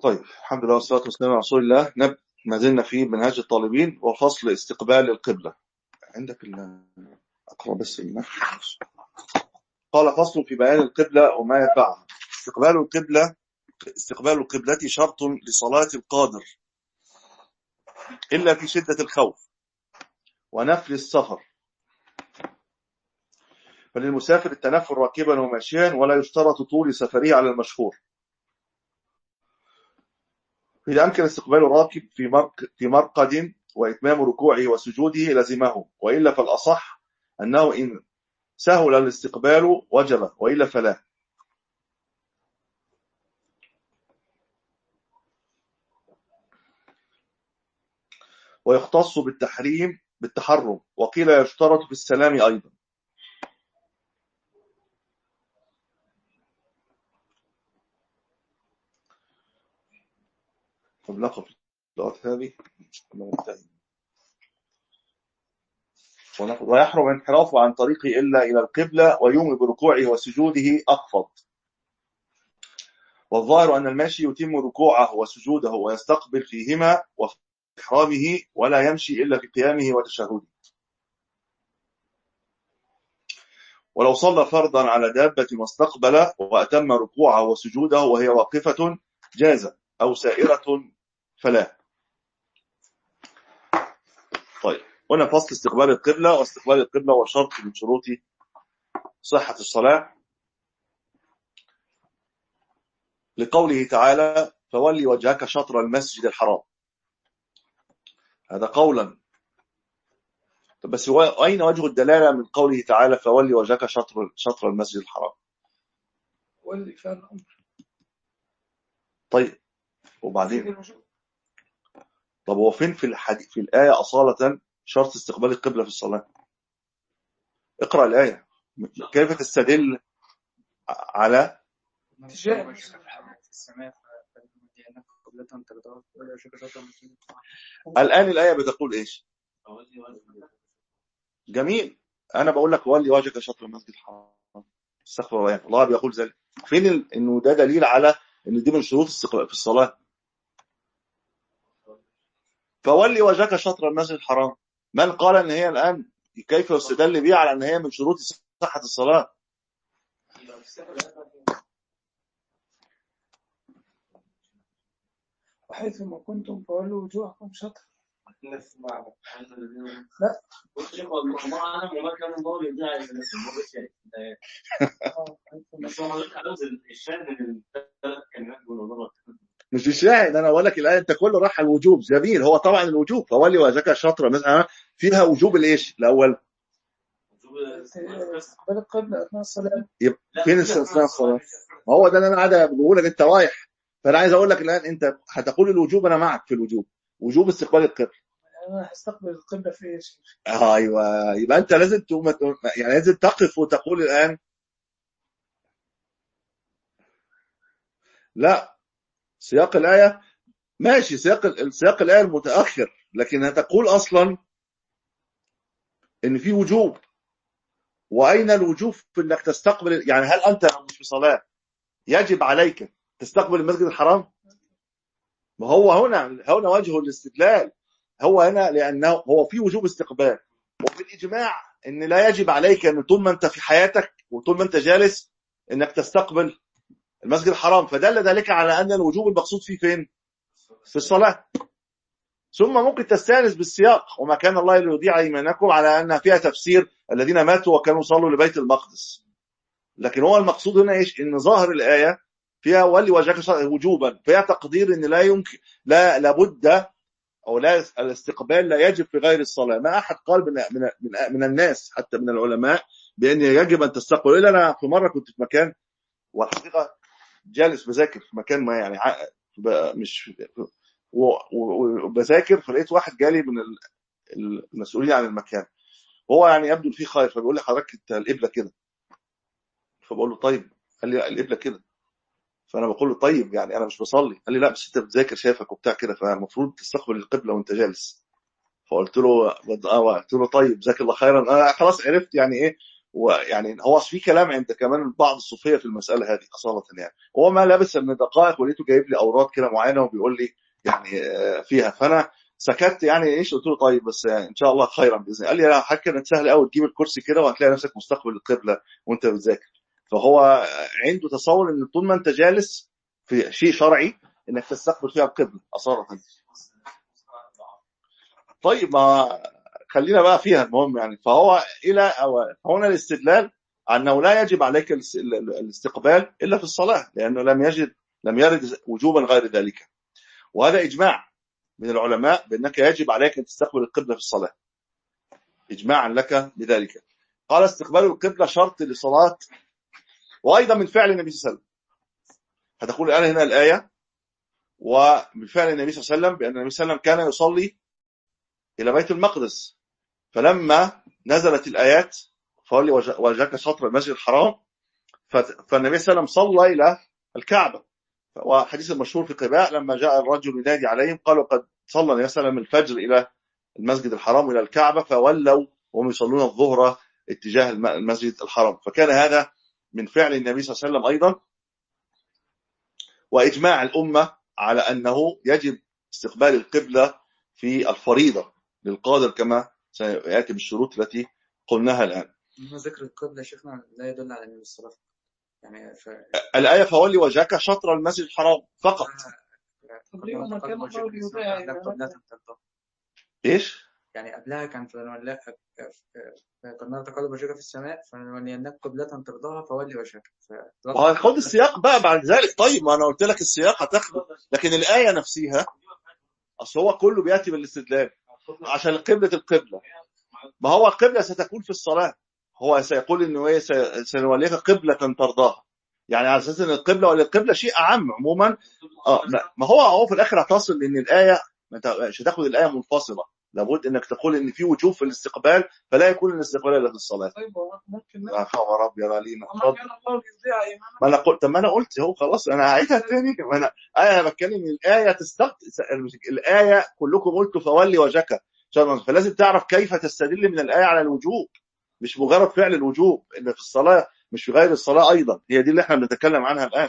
طيب الحمد لله والصلاة والسلام على رسول الله نب... ما زلنا في منهج الطالبين وفصل استقبال القبلة عندك ال... أقرأ بس المنهج قال فصل في بيان القبلة وما يتبعها استقبال القبلة استقبال القبلة شرط لصلاة القادر إلا في شدة الخوف ونفل السفر فللمسافر التنفل راكبا وماشيا ولا يشترط طول سفره على المشهور إذا أمكن استقبال الراكب في في مرقد وإتمام ركوعه وسجوده لزمه وإلا فالأصح أنه إن سهل الاستقبال وجب وإلا فلا ويختص بالتحريم بالتحرم وقيل يشترط في السلام أيضا فبنقف اللغات هذه ويحرم انحرافه عن طريقه إلا إلى القبلة ويوم بركوعه وسجوده أخفض والظاهر أن الماشي يتم ركوعه وسجوده ويستقبل فيهما وفي إحرامه ولا يمشي إلا في قيامه وتشهده ولو صلى فرضا على دابة واستقبل وأتم ركوعه وسجوده وهي واقفة جاز أو سائرة فلا طيب هنا فصل استقبال القبلة واستقبال القبلة وشرط من شروط صحة الصلاة لقوله تعالى فولي وجهك شطر المسجد الحرام هذا قولا بس أين وجه الدلالة من قوله تعالى فولي وجهك شطر شطر المسجد الحرام ولي فعل الأمر طيب وبعدين طب هو فين في الحديث في الآية أصالة شرط استقبال القبلة في الصلاة اقرأ الآية كيف تستدل على الآن الآية بتقول إيش جميل أنا بقول لك ولي وجهك شطر المسجد الحرام استغفر الله يعني الله بيقول ذلك فين إنه ده دليل على إن دي من شروط استقبال في الصلاة فولي وجهك شطر المسجد الحرام من قال ان هي الان كيف يستدل بها على ان هي من شروط صحة الصلاة وحيث ما كنتم فولوا وجوهكم شطر لا مش الشاهد انا بقول لك الايه انت كله راح على الوجوب جميل هو طبعا الوجوب فولي وجهك شطره مثلا فيها وجوب الايش الاول استقبال القبلة أثناء الصلاة فين اثناء الصلاه ما هو ده اللي انا قاعد بقول لك انت رايح فانا عايز اقول لك الان انت هتقول الوجوب انا معك في الوجوب وجوب استقبال القبلة أنا هستقبل القبلة في إيش؟ ايوه يبقى انت لازم تقوم يعني لازم تقف وتقول الان لا سياق الآية ماشي سياق سياق الآية المتأخر لكن هتقول أصلا إن في وجوب وأين الوجوب في إنك تستقبل يعني هل أنت مش في صلاة يجب عليك تستقبل المسجد الحرام ما هو هنا هنا وجه الاستدلال هو هنا لأنه هو في وجوب استقبال وفي الإجماع إن لا يجب عليك أن طول ما أنت في حياتك وطول ما أنت جالس إنك تستقبل المسجد الحرام فدل ذلك على أن الوجوب المقصود فيه فين في الصلاة ثم ممكن تستانس بالسياق وما كان الله ليضيع ايمانكم على أنها فيها تفسير الذين ماتوا وكانوا صلوا لبيت المقدس لكن هو المقصود هنا ايش ان ظاهر الآية فيها ولي وجهك وجوبا فيها تقدير ان لا يمكن لا لابد او لا الاستقبال لا يجب في غير الصلاة ما احد قال من من من, من الناس حتى من العلماء بان يجب ان تستقبل الا انا في مرة كنت في مكان والحقيقة جالس بذاكر في مكان ما يعني مش وبذاكر فلقيت واحد جالي من المسؤولين عن المكان وهو يعني يبدو فيه خير فبيقول لي حضرتك انت القبله كده فبقول له طيب قال لي القبله كده فانا بقول له طيب يعني انا مش بصلي قال لي لا بس انت بتذاكر شايفك وبتاع كده فالمفروض تستقبل القبله وانت جالس فقلت له اه قلت له طيب جزاك الله خيرا انا خلاص عرفت يعني ايه ويعني هو في كلام عند كمان بعض الصوفيه في المساله هذه اصاله يعني هو ما لبس من دقائق ولقيته جايب لي اوراد كده معينه وبيقول لي يعني آه، فيها فانا سكت يعني ايش قلت له طيب بس يعني ان شاء الله خيرا باذن الله قال لي لا حاجه كانت سهله قوي تجيب الكرسي كده وهتلاقي نفسك مستقبل القبله وانت بتذاكر فهو عنده تصور ان طول ما انت جالس في شيء شرعي انك تستقبل فيها القبله اصاله طيب ما خلينا بقى فيها المهم يعني فهو الى أو هنا الاستدلال انه لا يجب عليك الاس- ال- ال- الاستقبال الا في الصلاه لانه لم يجد لم يرد وجوبا غير ذلك وهذا اجماع من العلماء بانك يجب عليك ان تستقبل القبله في الصلاه اجماعا لك بذلك قال استقبال القبله شرط لصلاه وايضا من فعل النبي صلى الله عليه وسلم هتقول الان هنا الايه ومن فعل النبي صلى الله عليه وسلم بان النبي صلى الله عليه وسلم كان يصلي الى بيت المقدس فلما نزلت الايات فولي وجه- وجهك شطر المسجد الحرام فت- فالنبي صلى الله عليه وسلم صلى الى الكعبه وحديث المشهور في قباء لما جاء الرجل ينادي عليهم قالوا قد صلى النبي صلى الله عليه وسلم الفجر الى المسجد الحرام والى الكعبه فولوا وهم يصلون الظهر اتجاه الم- المسجد الحرام فكان هذا من فعل النبي صلى الله عليه وسلم ايضا واجماع الامه على انه يجب استقبال القبله في الفريضه للقادر كما سياتي بالشروط التي قلناها الان إنما ذكر القبلة يا شيخنا لا يدل على أن الصلاة يعني ف... الايه فولي وجهك شطر المسجد الحرام فقط طب ليه ما كان الله يضيع ايش؟ يعني قبلها كان فنولى قد تقلب وجهك في السماء فنولينك قبلة ترضاها فولي وجهك ف- وهناخد السياق بقى بعد ذلك طيب ما انا قلت لك السياق هتاخده لكن الايه نفسها اصل هو كله بياتي بالاستدلال عشان قبله القبله ما هو القبله ستكون في الصلاه هو سيقول انه ايه سي- سنوليك قبله ترضاها يعني على اساس ان القبله ولا القبله شيء اعم عموما اه لا ما هو هو في الاخر هتصل لان الايه ما انت مش هتاخد الايه منفصله لابد انك تقول ان في وجوب في الاستقبال فلا يكون الاستقبال الا في الصلاه طيب هو ممكن يا خبر ابيض علينا وما اتفضل كان الله يضيع إيمانك ما انا قلت طب ما انا قلت اهو خلاص انا هعيدها تاني ما انا انا بتكلم ان الايه تستق الايه كلكم قلتوا فولي وجهك شرعاً. فلازم تعرف كيف تستدل من الايه على الوجوب مش مجرد فعل الوجوب ان في الصلاه مش في غير الصلاه ايضا هي دي اللي احنا بنتكلم عنها الان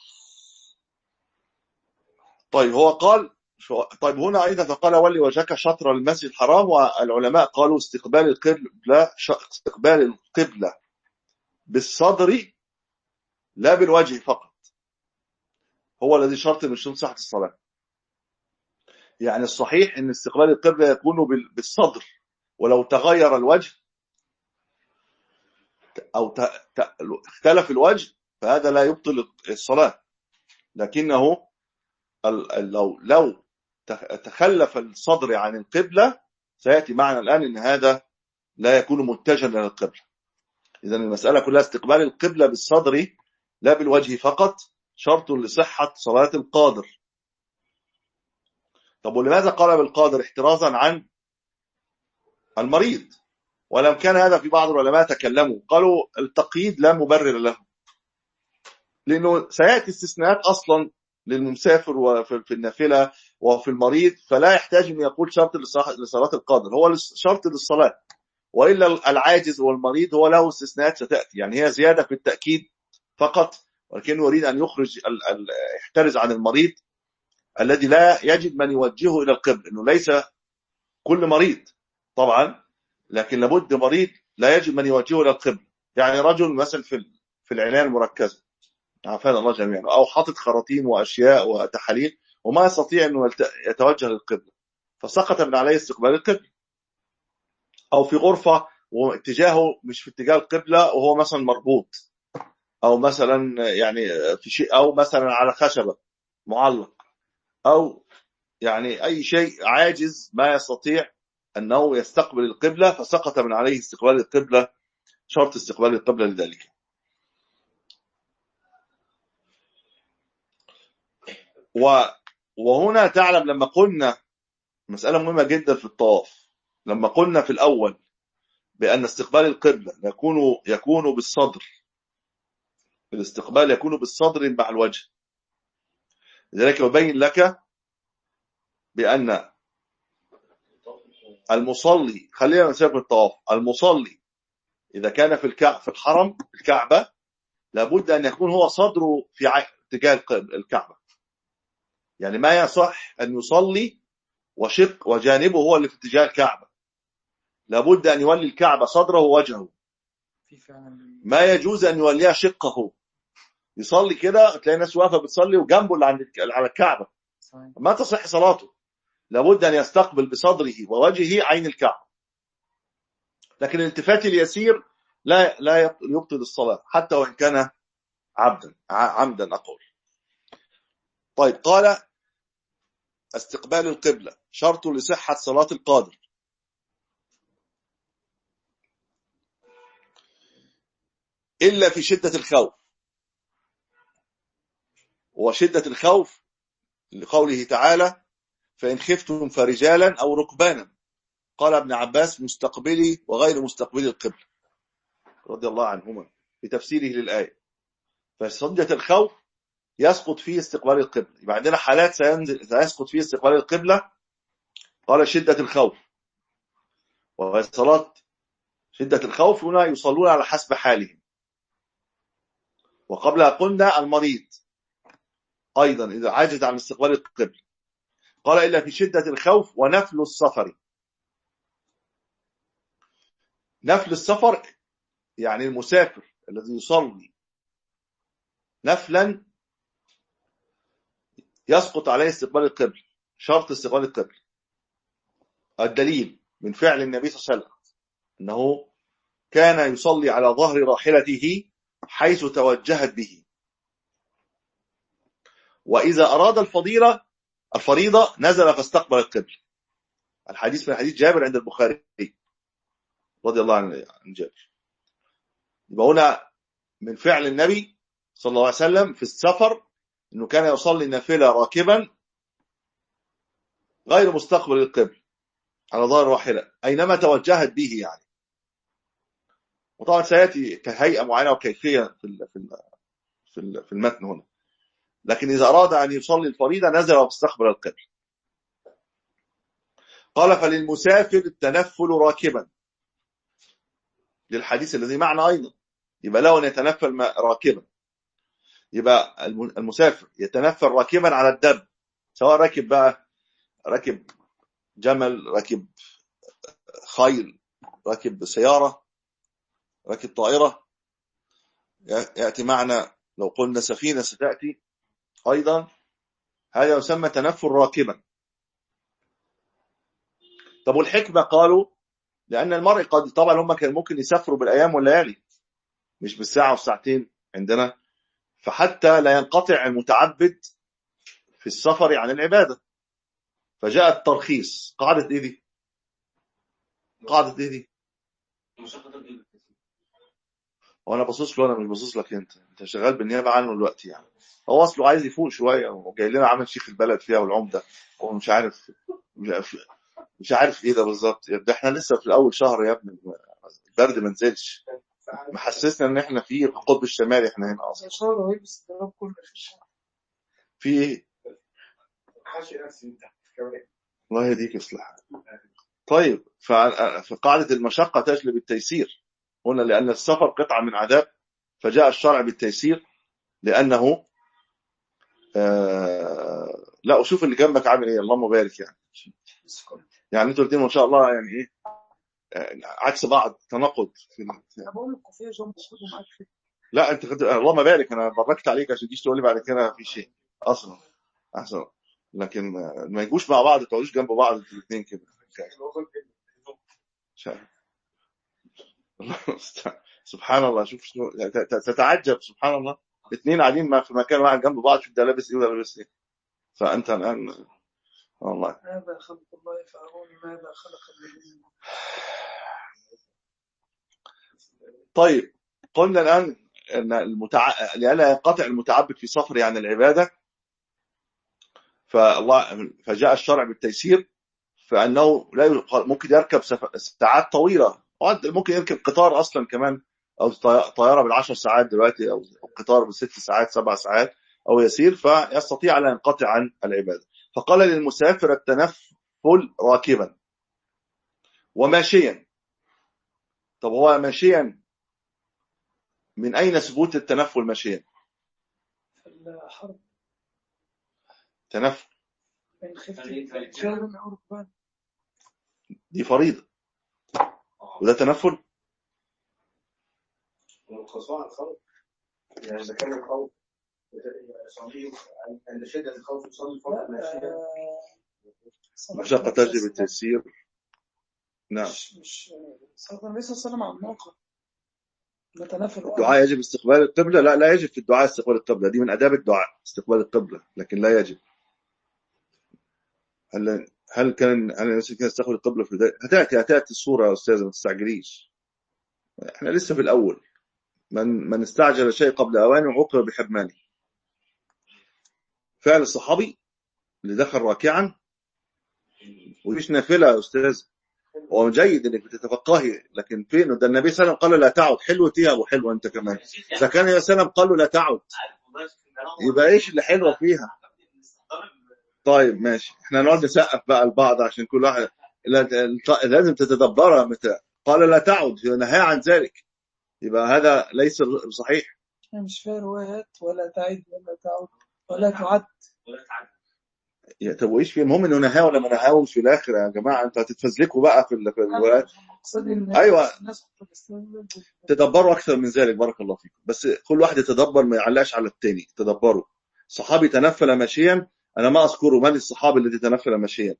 طيب هو قال شو- طيب هنا ايضا فقال ولي وجهك شطر المسجد الحرام والعلماء قالوا استقبال القبله ش- استقبال القبله بالصدر لا بالوجه فقط هو الذي شرط من شروط صحة الصلاة يعني الصحيح ان استقبال القبلة يكون بال- بالصدر ولو تغير الوجه او ت... ت... اختلف الوجه فهذا لا يبطل الصلاة لكنه ال... ال- لو لو ت- تخلف الصدر عن القبلة سيأتي معنا الآن ان هذا لا يكون متجها الى القبلة اذا المسألة كلها استقبال القبلة بالصدر لا بالوجه فقط شرط لصحة صلاة القادر طب ولماذا قال بالقادر احترازا عن المريض ولم كان هذا في بعض العلماء تكلموا قالوا التقييد لا مبرر له لانه سياتي استثناءات اصلا للمسافر وفي في النافله وفي المريض فلا يحتاج ان يقول شرط لصح- لصلاه القادر هو شرط للصلاه والا العاجز والمريض هو له استثناءات ستاتي يعني هي زياده في التاكيد فقط ولكنه يريد ان يخرج ال- ال- يحترز عن المريض الذي لا يجد من يوجهه الى القبل انه ليس كل مريض طبعا لكن لابد مريض لا يجد من يوجهه الى القبل يعني رجل مثلا في في العنايه المركزه عافانا الله جميعا او حاطط خراطيم واشياء وتحاليل وما يستطيع انه يلت- يتوجه للقبله فسقط من عليه استقبال القبله او في غرفه واتجاهه مش في اتجاه القبله وهو مثلا مربوط او مثلا يعني في شيء او مثلا على خشبه معلق او يعني اي شيء عاجز ما يستطيع انه يستقبل القبله فسقط من عليه استقبال القبله شرط استقبال القبله لذلك و وهنا تعلم لما قلنا مسألة مهمة جدا في الطواف لما قلنا في الأول بأن استقبال القبلة يكون يكون بالصدر الاستقبال يكون بالصدر مع الوجه لذلك يبين لك بأن المصلي خلينا نسيب الطواف المصلي إذا كان في الكعب في الحرم الكعبة لابد أن يكون هو صدره في اتجاه الكعبة يعني ما يصح أن يصلي وشق وجانبه هو اللي في اتجاه الكعبة لابد أن يولي الكعبة صدره ووجهه ما يجوز أن يوليها شقه يصلي كده تلاقي ناس واقفة بتصلي وجنبه اللي على الكعبة ما تصح صلاته لابد أن يستقبل بصدره ووجهه عين الكعبة لكن الالتفات اليسير لا لا يبطل الصلاة حتى وإن كان عبدا عمدا أقول طيب قال استقبال القبلة شرط لصحة صلاة القادر إلا في شدة الخوف وشدة الخوف لقوله تعالى فإن خفتم فرجالا أو ركبانا قال ابن عباس مستقبلي وغير مستقبلي القبلة رضي الله عنهما في تفسيره للآية فشدة الخوف يسقط فيه استقبال القبلة يبقى عندنا حالات سينزل سيسقط فيه استقبال القبلة قال شدة الخوف وهي صلاة شدة الخوف هنا يصلون على حسب حالهم وقبلها قلنا المريض أيضا إذا عجز عن استقبال القبلة قال إلا في شدة الخوف ونفل السفر نفل السفر يعني المسافر الذي يصلي نفلا يسقط عليه استقبال القبل شرط استقبال القبل الدليل من فعل النبي صلى الله عليه وسلم أنه كان يصلي على ظهر راحلته حيث توجهت به وإذا أراد الفضيلة الفريضة نزل فاستقبل القبل الحديث من حديث جابر عند البخاري رضي الله عن جابر يبقى هنا من فعل النبي صلى الله عليه وسلم في السفر انه كان يصلي النافله راكبا غير مستقبل القبل على ظهر راحله اينما توجهت به يعني وطبعا سياتي كهيئه معينه وكيفيه في في في المتن هنا لكن اذا اراد ان يصلي الفريضه نزل واستقبل القبل قال فللمسافر التنفل راكبا للحديث الذي معنا ايضا يبقى له ان يتنفل راكبا يبقى المسافر يتنفل راكبا على الدب سواء راكب بقى راكب جمل راكب خيل راكب سيارة راكب طائرة يأتي معنا لو قلنا سفينة ستأتي أيضا هذا يسمى تنفل راكبا طب والحكمة قالوا لأن المرء قد طبعا هم كان ممكن يسافروا بالأيام والليالي مش بالساعة والساعتين عندنا فحتى لا ينقطع المتعبد في السفر عن العبادة فجاء الترخيص قاعدة ايه دي قاعدة ايه دي وانا باصص له انا مش باصص لك انت انت شغال بالنيابه عنه دلوقتي يعني هو اصله عايز يفوق شويه وجاي لنا عامل شيخ البلد فيها والعمده ومش عارف مش عارف ايه ده بالظبط ده احنا لسه في الاول شهر يا ابني البرد ما نزلش محسسنا ان احنا في القطب الشمالي احنا هنا اصلا في ايه الله يهديك يصلح طيب فقاعدة المشقة تجلب التيسير هنا لأن السفر قطعة من عذاب فجاء الشرع بالتيسير لأنه آه لا أشوف اللي جنبك عامل إيه اللهم بارك يعني يعني انتوا الاثنين ما شاء الله يعني إيه عكس بعض تناقض في لا انت خد... اللهم بارك انا بركت عليك عشان تيجي تقول لي بعد كده في شيء اصلا احسن لكن ما يجوش مع بعض تقعدوش جنب بعض الاثنين كده سبحان الله شوف شنو تتعجب سبحان الله اثنين قاعدين في مكان واحد جنب بعض شوف ده لابس ايه وده لابس ايه فانت الان والله ماذا خلق الله فأروني ماذا خلق الذين طيب قلنا الآن أن المتع... لألا ينقطع المتعبد في سفره عن العبادة فالله فجاء الشرع بالتيسير فأنه لا ممكن يركب ساعات طويلة ممكن يركب قطار أصلا كمان أو طيارة بالعشر ساعات دلوقتي أو قطار بست ساعات سبع ساعات أو يسير فيستطيع أن ينقطع عن العبادة فقال للمسافر التنفل راكبا وماشيا طب هو ماشيا من أين ثبوت التنفل ماشيا في الحرب تنفل إن خفت رجالا أو ركبان دي فريضة وده تنفل والخصوع الخوف يعني إذا كان الخوف صلي عند شدة الخوف يصلي فوق الماشية صلاة مشقة النبي تجلب صلى الله التيسير نعم مش مش صلاة النبي صلى الله عليه وسلم على الناقة نتنافل الدعاء يجب استقبال القبلة لا لا يجب في الدعاء استقبال القبلة دي من آداب الدعاء استقبال القبلة لكن لا يجب هل هل كان هل الناس كان يستقبل القبلة في ذلك هتأتي هتأتي الصورة يا أستاذ ما تستعجليش احنا لسه في الأول من من استعجل شيء قبل أوانه عوقب بحرمانه فعل الصحابي اللي دخل راكعا وديش نافلة يا أستاذ هو جيد انك بتتفقهي لكن فين ده النبي صلى الله عليه وسلم قال له لا تعد حلوة يا ابو حلوة انت كمان اذا كان النبي صلى الله عليه وسلم قال له لا تعد يبقى ايش اللي حلوة فيها طيب ماشي احنا نقعد نسقف بقى لبعض عشان كل واحد لا- لازم تتدبرها متى قال لا تعد نهى عن ذلك يبقى هذا ليس صحيح يعني مش فيها روايات ولا تعد ولا تعد ولا تعد يا طب وايش في المهم انه نهى ولا ما نهاوش في الاخر يا جماعه انتوا هتتفزلكوا بقى في ال- في الروايات مقصدي ان أيوة. الناس بتستخدم تدبروا اكثر من ذلك بارك الله فيكم بس كل واحد يتدبر ما يعلقش على الثاني تدبروا صحابي تنفل ماشيا انا ما اذكر من الصحابي الذي تنفل ماشيا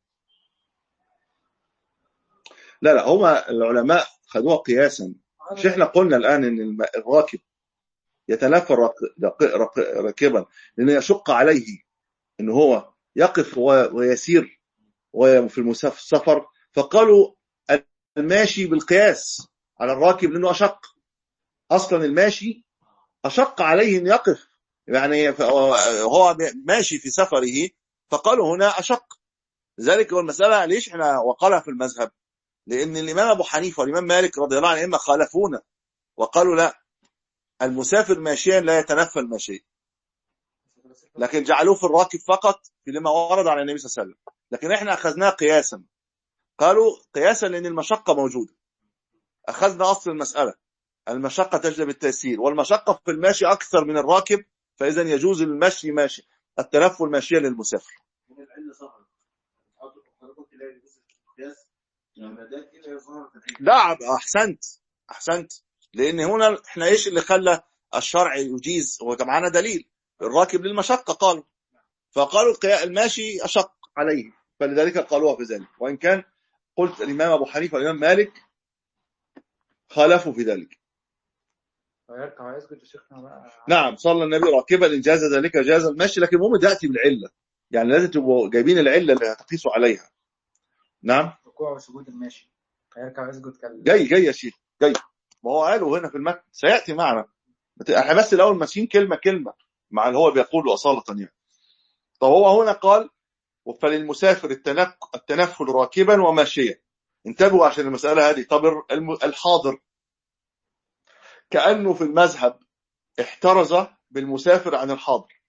لا لا هما العلماء خدوها قياسا مش احنا قلنا الان ان الم- الراكب يتنفل راك- راك- راك- راكبا لان يشق عليه ان هو يقف و- ويسير وهو في المسافر السفر فقالوا الماشي بالقياس على الراكب لانه اشق اصلا الماشي اشق عليه ان يقف يعني ف- هو ماشي في سفره فقالوا هنا اشق لذلك هو المساله ليش احنا وقالها في المذهب لان الامام ابو حنيفه والامام مالك رضي الله عنهما خالفونا وقالوا لا المسافر ماشيا لا يتنفل ماشيا لكن جعلوه في الراكب فقط في لما ورد عن النبي صلى الله عليه وسلم لكن احنا اخذناه قياسا قالوا قياسا لان المشقه موجوده اخذنا اصل المساله المشقه تجلب التيسير والمشقه في الماشي اكثر من الراكب فاذا يجوز المشي ماشي التنفل ماشيا للمسافر من العلة ظهرت حضرتك تلاقي جزء القياس لما ده كده ظهرت العلة نعم احسنت احسنت لان هنا احنا ايش اللي خلى الشرع يجيز هو كان معانا دليل الراكب للمشقه قالوا فقالوا القيا- الماشي اشق عليه فلذلك قالوها في ذلك وان كان قلت الامام ابو حنيفه والامام مالك خالفوا في ذلك ويركع ويسجد وشيخنا بقى نعم صلى النبي راكبا ان جاز ذلك جاز المشي لكن المهم تاتي بالعله يعني لازم تبقوا جايبين العله اللي هتقيسوا عليها نعم ركوع وسجود الماشي هيركع ويسجد كال جاي جاي يا شيخ جاي ما هو قالوا هنا في المتن سياتي معنا بت- احنا بس الاول ماشيين كلمه كلمه مع اللي هو بيقوله اصاله يعني طب هو هنا قال فللمسافر التنق- التنفل راكبا وماشيا انتبهوا عشان المساله هذه طب الم- الحاضر كانه في المذهب احترز بالمسافر عن الحاضر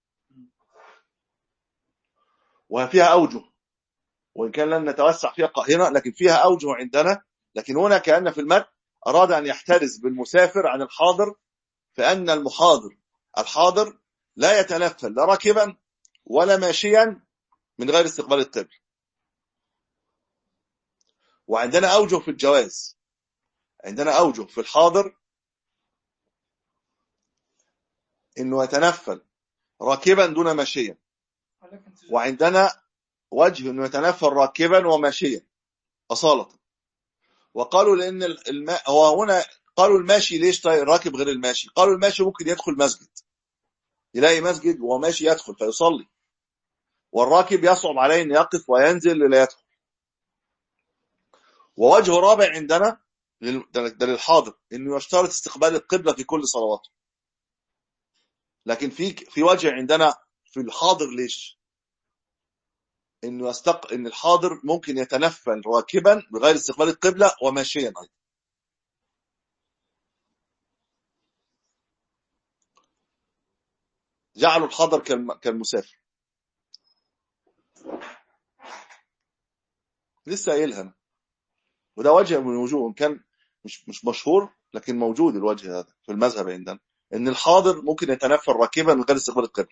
وفيها اوجه وان كان لن نتوسع فيها هنا لكن فيها اوجه عندنا لكن هنا كان في المتن اراد ان يحترز بالمسافر عن الحاضر فان المحاضر الحاضر لا يتنفل لا راكبا ولا ماشيا من غير استقبال القبل وعندنا اوجه في الجواز عندنا اوجه في الحاضر انه يتنفل راكبا دون ماشيا ولكن وعندنا وجه انه يتنفل راكبا وماشيا اصاله وقالوا لان الماء هو هنا قالوا الماشي ليش طيب الراكب غير الماشي قالوا الماشي ممكن يدخل مسجد يلاقي مسجد وهو ماشي يدخل فيصلي والراكب يصعب عليه ان يقف وينزل لا يدخل ووجه رابع عندنا لل- ده ده للحاضر انه يشترط استقبال القبله في كل صلواته لكن في في وجه عندنا في الحاضر ليش انه يستق ان الحاضر ممكن يتنفل راكبا بغير استقبال القبله وماشيا ايضا جعلوا الحاضر كالم- كالمسافر لسه قايلها أنا. وده وجه من الوجوه إن كان مش مش مشهور لكن موجود الوجه هذا في المذهب عندنا ان الحاضر ممكن يتنفل راكبا من غير استقبال القبل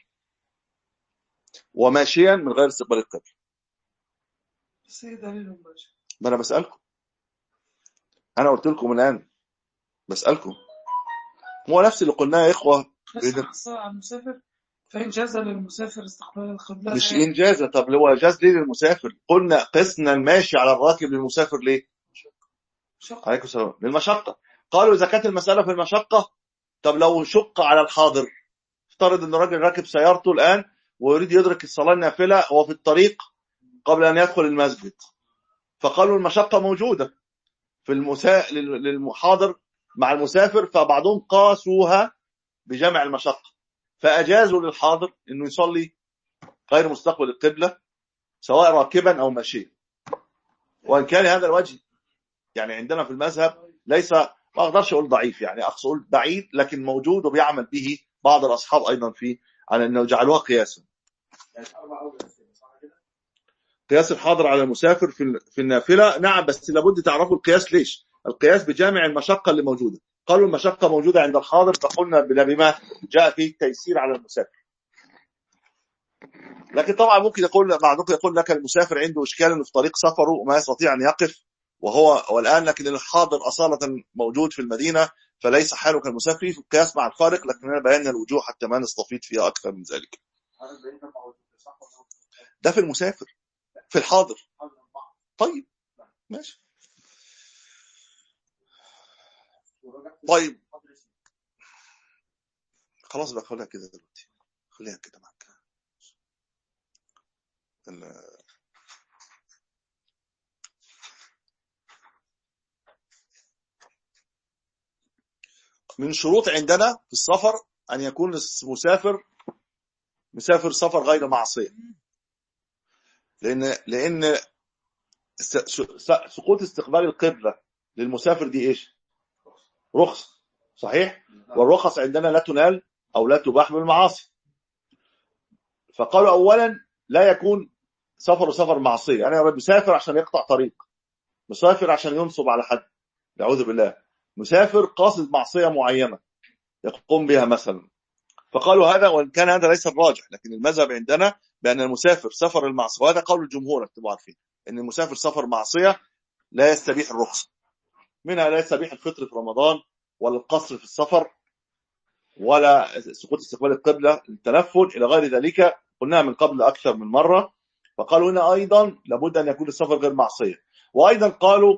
وماشيا من غير استقبال القبل بس ايه دليلهم بقى ما انا بسالكم انا قلت لكم الان بسالكم هو نفس اللي قلناه يا اخوه بس بين- خاصة على المسافر فإن جاز للمسافر استقبال القبلة مش فهي- انجاز طب هو جاز ليه للمسافر قلنا قسنا الماشي على الراكب للمسافر ليه شق عليكم السلام للمشقه قالوا اذا كانت المساله في المشقه طب لو شق على الحاضر افترض ان الراجل راكب سيارته الان ويريد يدرك الصلاه النافله وهو في الطريق قبل ان يدخل المسجد فقالوا المشقه موجوده في المسا... لل- للمحاضر مع المسافر فبعضهم قاسوها بجمع المشقه فاجازوا للحاضر انه يصلي غير مستقبل القبله سواء راكبا او ماشيا وان كان هذا الوجه يعني عندنا في المذهب ليس ما اقدرش اقول ضعيف يعني اقصد اقول بعيد لكن موجود وبيعمل به بعض الاصحاب ايضا في على انه جعلوها قياسا يعني اربع اوجه صح كده؟ قياس الحاضر على المسافر في في النافله نعم بس لابد تعرفوا القياس ليش القياس بجامع المشقه اللي موجوده قالوا المشقه موجوده عند الحاضر فقلنا بلا- بما جاء فيه التيسير على المسافر لكن طبعا ممكن يقول بعضكم يقول لك المسافر عنده اشكال انه في طريق سفره وما يستطيع ان يقف وهو والان لكن الحاضر اصاله موجود في المدينه فليس حاله كالمسافر في القياس مع الفارق لكننا بينا الوجوه حتى ما نستفيد فيها اكثر من ذلك هذا بين اربع اوجه صح ولا ده في المسافر في الحاضر هذا اربعه طيب ماشي ورجعت طيب. قدر اسمه. خلاص بقى خليها كده دلوقتي خليها كده معاك ال- من شروط عندنا في السفر أن يكون المسافر مسافر سفر غير معصية لأن لأن س- س- سقوط استقبال القبلة للمسافر دي إيش؟ رخصة صحيح؟ والرخص عندنا لا تنال أو لا تباح بالمعاصي فقالوا أولا لا يكون سفر سفر معصية أنا مسافر عشان يقطع طريق مسافر عشان ينصب على حد نعوذ بالله مسافر قاصد معصية معينة يقوم بها مثلا فقالوا هذا وإن كان هذا ليس الراجح لكن المذهب عندنا بأن المسافر سفر المعصية وهذا قول الجمهور انتم عارفين أن المسافر سفر معصية لا يستبيح الرخصة منها لا يستبيح الفطر في رمضان ولا القصر في السفر ولا سقوط استقبال القبلة التنفل إلى غير ذلك قلناها من قبل أكثر من مرة فقالوا هنا أيضا لابد أن يكون السفر غير معصية وأيضا قالوا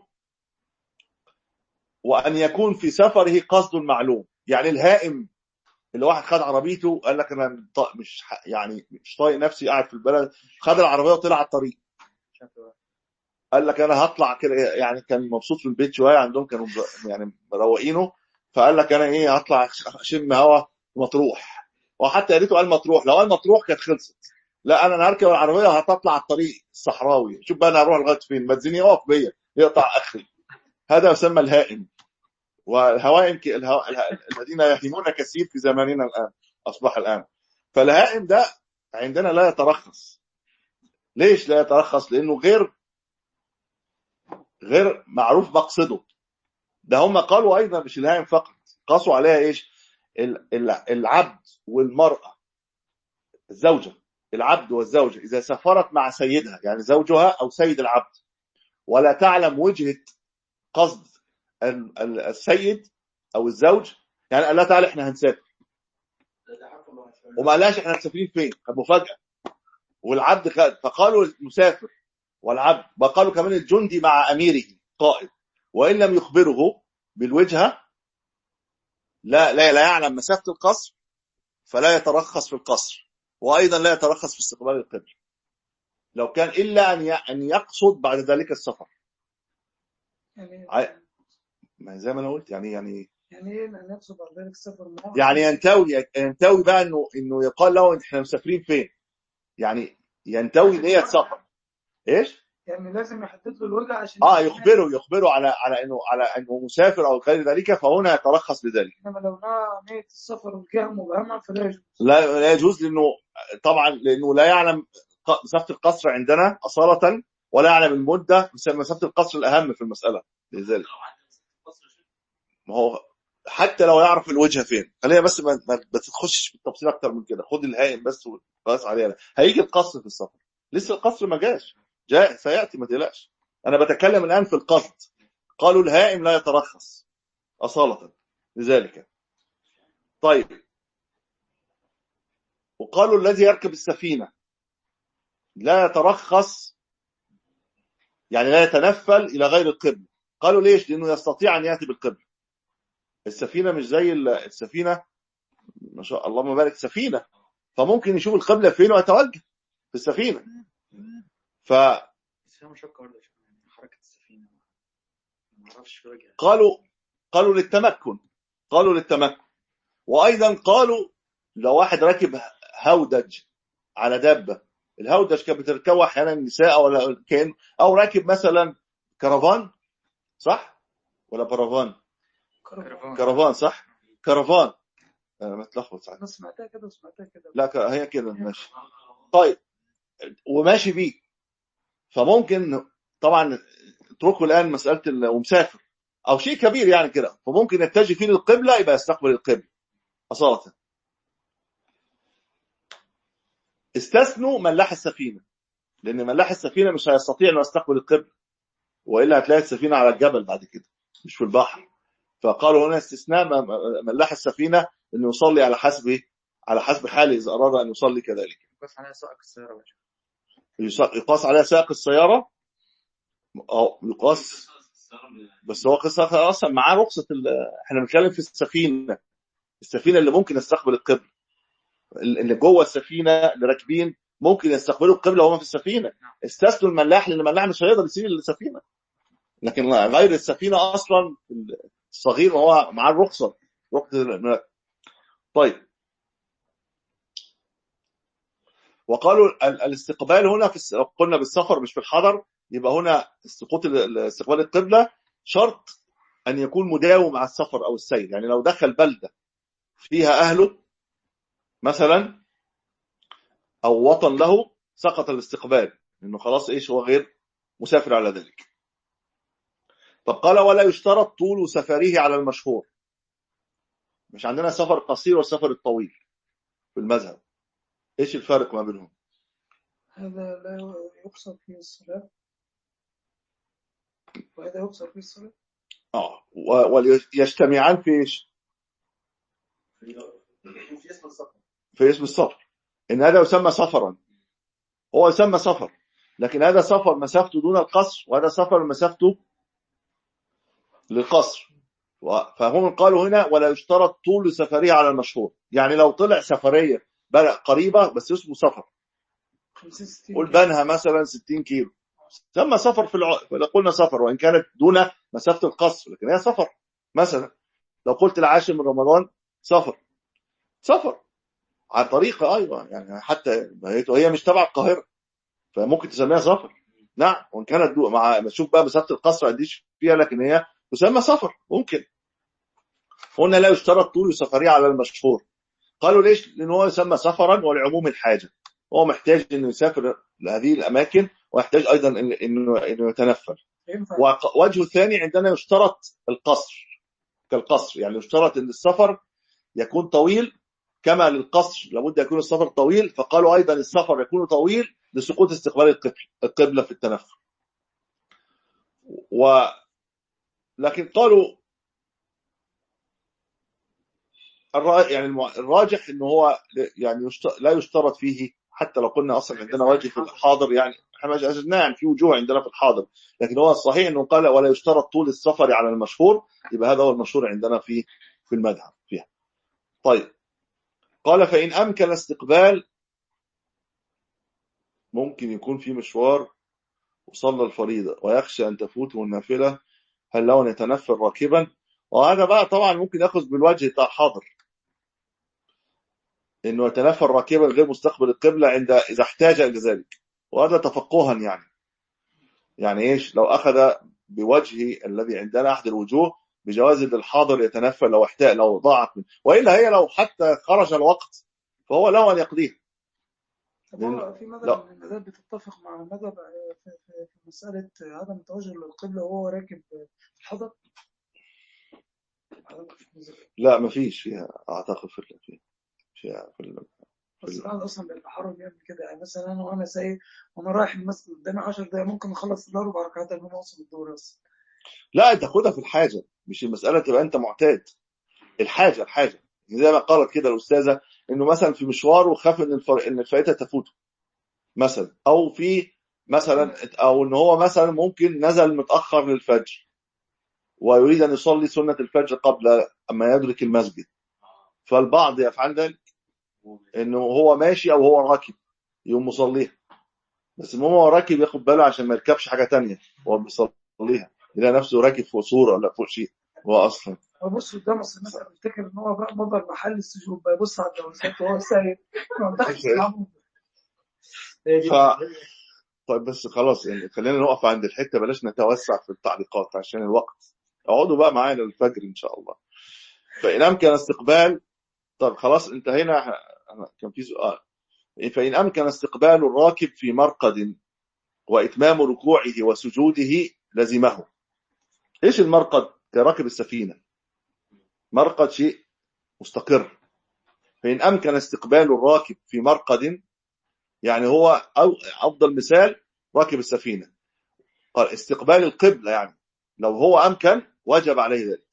وأن يكون في سفره قصد معلوم يعني الهائم اللي واحد خد عربيته قال لك أنا ط- مش ح- يعني مش طايق نفسي قاعد في البلد خد العربية وطلع على الطريق شكله قال لك انا هطلع كده يعني كان مبسوط في البيت شويه عندهم كانوا ب- يعني مروقينه فقال لك انا ايه هطلع اشم هوا مطروح وحتى يا ريته قال مطروح لو قال مطروح كانت خلصت لا انا أنا هركب العربيه وهتطلع على الطريق الصحراوي شوف بقى انا هروح لغايه فين ما تزيني يقف بيا يقطع اخري هذا يسمى الهائم والهوائم ك- الهو... اله- الذين يهيمون كثير في زماننا الان اصبح الان فالهائم ده عندنا لا يترخص ليش لا يترخص لانه غير غير معروف مقصده ده هم قالوا ايضا مش الهائم فقط قاسوا عليها ايش ال- ال- العبد والمرأة الزوجة العبد والزوجة إذا سافرت مع سيدها يعني زوجها أو سيد العبد ولا تعلم وجهة قصد ال- ال- السيد أو الزوج يعني قال لها تعالى احنا هنسافر ده حق الله وما قالهاش احنا مسافرين فين كانت مفاجأة والعبد خد فقالوا المسافر والعبد وقالوا كمان الجندي مع أميره قائد وإن لم يخبره بالوجهة لا لا لا يعلم مسافة القصر فلا يترخص في القصر وأيضا لا يترخص في استقبال القبل لو كان إلا أن ي- أن يقصد بعد ذلك السفر يعني عي- ما زي ما أنا قلت يعني يعني يعني ايه ان يقصد على ذلك السفر معه يعني ينتوي ينتوي بقى إنه إنه يقال له إحنا مسافرين فين يعني ينتوي نية سفر إيش؟ يعني لازم يحدد له الوجه عشان اه يخبره يخبره على على انه على انه مسافر او غير ذلك فهنا يترخص بذلك انما لو نوى نية السفر والجهة مبهمة فلا يجوز لا لا يجوز لانه طبعا لانه لا يعلم ق- مسافه القصر عندنا اصاله ولا يعلم المده مسافه القصر الاهم في المساله لذلك ما هو حتى لو يعرف الوجهه فين خلينا بس ما, ما ما تخشش في التفصيل اكتر من كده خد الهائم بس وقاس عليها هيجي القصر في السفر لسه القصر ما جاش جاء سياتي ما تقلقش انا بتكلم الان في القصد قالوا الهائم لا يترخص اصاله لذلك طيب وقالوا الذي يركب السفينه لا يترخص يعني لا يتنفل الى غير القبل قالوا ليش لانه يستطيع ان ياتي بالقبل السفينه مش زي ال- السفينه ما شاء الله ما بارك سفينه فممكن يشوف القبله فين ويتوجه في السفينه فقالوا بس فيها مشقة برضه عشان حركة السفينة ما اعرفش في وجهها قالوا للتمكن قالوا للتمكن وايضا قالوا لو واحد راكب هودج على دابه الهودج كانت بتركبه احيانا النساء ولا كان او راكب مثلا كرفان صح ولا برافان كرفان كرفان صح كرفان انا متلخبط ساعات انا سمعتها كده وسمعتها كده لا ك- هي كده ماشي طيب وماشي بيه فممكن طبعا اتركوا الان مساله ال- ومسافر او شيء كبير يعني كده فممكن يتجه فيه للقبله يبقى يستقبل القبله اصاله استثنوا ملاح السفينه لان ملاح السفينه مش هيستطيع انه يستقبل القبله والا هتلاقي السفينه على الجبل بعد كده مش في البحر فقالوا هنا استثناء م- م- ملاح السفينه انه يصلي على حسب إيه؟ على حسب حاله اذا اراد ان يصلي كذلك بس عليها سائق السيارة بقى. يص- يقاس عليها سائق السياره اه يقاس بس هو قصه اصلا معاه رخصه ال- احنا بنتكلم في السفينه السفينه اللي ممكن يستقبل القبله اللي جوه السفينه اللي راكبين ممكن يستقبلوا القبله وهم في السفينه استثنوا الملاح لان الملاح مش هيقدر يسيب السفينه لكن غير السفينه اصلا الصغير وهو معاه الرخصه رخصه الملاك. طيب وقالوا ال- الاستقبال هنا في الس- قلنا بالسفر مش في الحضر يبقى هنا سقوط ال- ال- استقبال القبله شرط ان يكون مداوم مع السفر او السير يعني لو دخل بلده فيها اهله مثلا او وطن له سقط الاستقبال انه خلاص ايش هو غير مسافر على ذلك طب قال ولا يشترط طول سفره على المشهور مش عندنا سفر قصير والسفر الطويل في المذهب ايش الفرق ما بينهم هذا لا يقصر فيه الصلاة وهذا يقصر فيه الصلاة اه و- ويجتمعان في ايش في اسم السفر في اسم السفر ان هذا يسمى سفرا هو يسمى سفر لكن هذا سفر مسافته دون القصر وهذا سفر مسافته للقصر و- فهم قالوا هنا ولا يشترط طول سفريه على المشهور يعني لو طلع سفريه بلد قريبه بس اسمه سفر 50 60 قول بنها مثلا 60 كيلو سمى سفر في الع... لو قلنا سفر وان كانت دون مسافه القصر لكن هي سفر مثلا لو قلت العاشر من رمضان سفر سفر على طريقه ايوه يعني حتى هي مش تبع القاهره فممكن تسميها سفر نعم وان كانت دو... مع نشوف بقى مسافه القصر قد ايش فيها لكن هي تسمى سفر ممكن قلنا لا يشترط طول السفريه على المشهور قالوا ليش؟ لان هو يسمى سفرا ولعموم الحاجه هو محتاج انه يسافر لهذه الاماكن ويحتاج ايضا إن- انه انه يتنفل ينفع ووجه الثاني عندنا يشترط القصر كالقصر يعني يشترط ان السفر يكون طويل كما للقصر لابد يكون السفر طويل فقالوا ايضا السفر يكون طويل لسقوط استقبال القبل- القبله في التنفل و لكن قالوا الرا... يعني المع- الراجح انه هو يعني يشت... لا يشترط فيه حتى لو قلنا اصلا عندنا وجه في الحاضر يعني احنا ما جازناه يعني في وجوه عندنا في الحاضر لكن هو الصحيح انه قال ولا يشترط طول السفر على المشهور يبقى هذا هو المشهور عندنا في في المذهب فيها طيب قال فان امكن استقبال ممكن يكون في مشوار وصلى الفريضه ويخشى ان تفوته النافله هل له ان يتنفل راكبا وهذا بقى طبعا ممكن ياخذ بالوجه بتاع الحاضر انه يتنفل راكبا غير مستقبل القبله عند اذا احتاج الى ذلك وهذا تفقها يعني يعني ايش لو اخذ بوجه الذي عندنا احد الوجوه بجواز للحاضر يتنفل لو احتاج لو ضاعت منه والا هي لو حتى خرج الوقت فهو له ان يقضيها طب هو في مذهب لا. من المذاهب بتتفق مع مذهب في, في, في مسألة عدم التوجه للقبلة وهو راكب في الحضر لا ما فيش فيها اعتقد في ال- في فيها في ال- بس الواحد اصلا بيبقى حرام يعمل كده يعني مثلا انا وانا سايق وانا رايح المسجد قدامي 10 دقايق ممكن اخلص الاربع ركعات قبل ما اوصل الدور بس لا انت خدها في الحاجه مش المساله تبقى انت معتاد الحاجه الحاجه زي ما قالت كده الاستاذه انه مثلا في مشوار وخاف ان الفر... ان الفائته تفوته مثلا او في مثلا او ان هو مثلا ممكن نزل متاخر للفجر ويريد ان يصلي سنه الفجر قبل اما يدرك المسجد فالبعض يفعل ذلك انه هو ماشي او هو راكب يقوم مصليها بس المهم هو راكب ياخد باله عشان ما يركبش حاجه تانية وهو بيصليها يلاقي نفسه راكب فوق سور ولا فوق شيء هو اصلا ببص قدام اصل الناس بتفتكر ان هو بقى مضر محل السجود بيبص على الجوازات وهو سايق ما دخلش معاهم هي دي ف... طيب بس خلاص يعني خلينا نقف عند الحته بلاش نتوسع في التعليقات عشان الوقت اقعدوا بقى معايا للفجر ان شاء الله فان امكن استقبال طب خلاص انتهينا أنا كان في سؤال فان امكن استقبال الراكب في مرقد واتمام ركوعه وسجوده لزمه ايش المرقد كراكب السفينه مرقد شيء مستقر فان امكن استقبال الراكب في مرقد يعني هو أو افضل مثال راكب السفينه قال استقبال القبله يعني لو هو امكن وجب عليه ذلك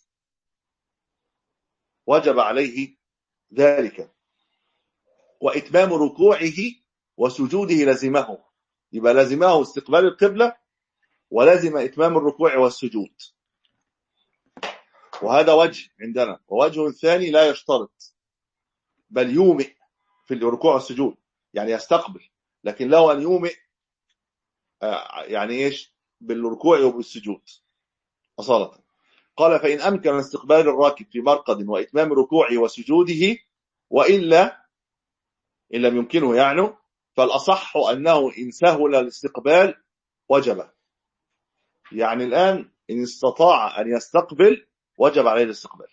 وجب عليه ذلك واتمام ركوعه وسجوده لزمه يبقى لزمه استقبال القبله ولزم اتمام الركوع والسجود وهذا وجه عندنا ووجه ثاني لا يشترط بل يومئ في الركوع والسجود يعني يستقبل لكن له ان يومئ آه، يعني ايش بالركوع وبالسجود أصالة قال فإن أمكن استقبال الراكب في مرقد وإتمام ركوعه وسجوده وإلا إن لم يمكنه يعني فالأصح أنه إن سهل الاستقبال وجب يعني الآن إن استطاع أن يستقبل وجب عليه الاستقبال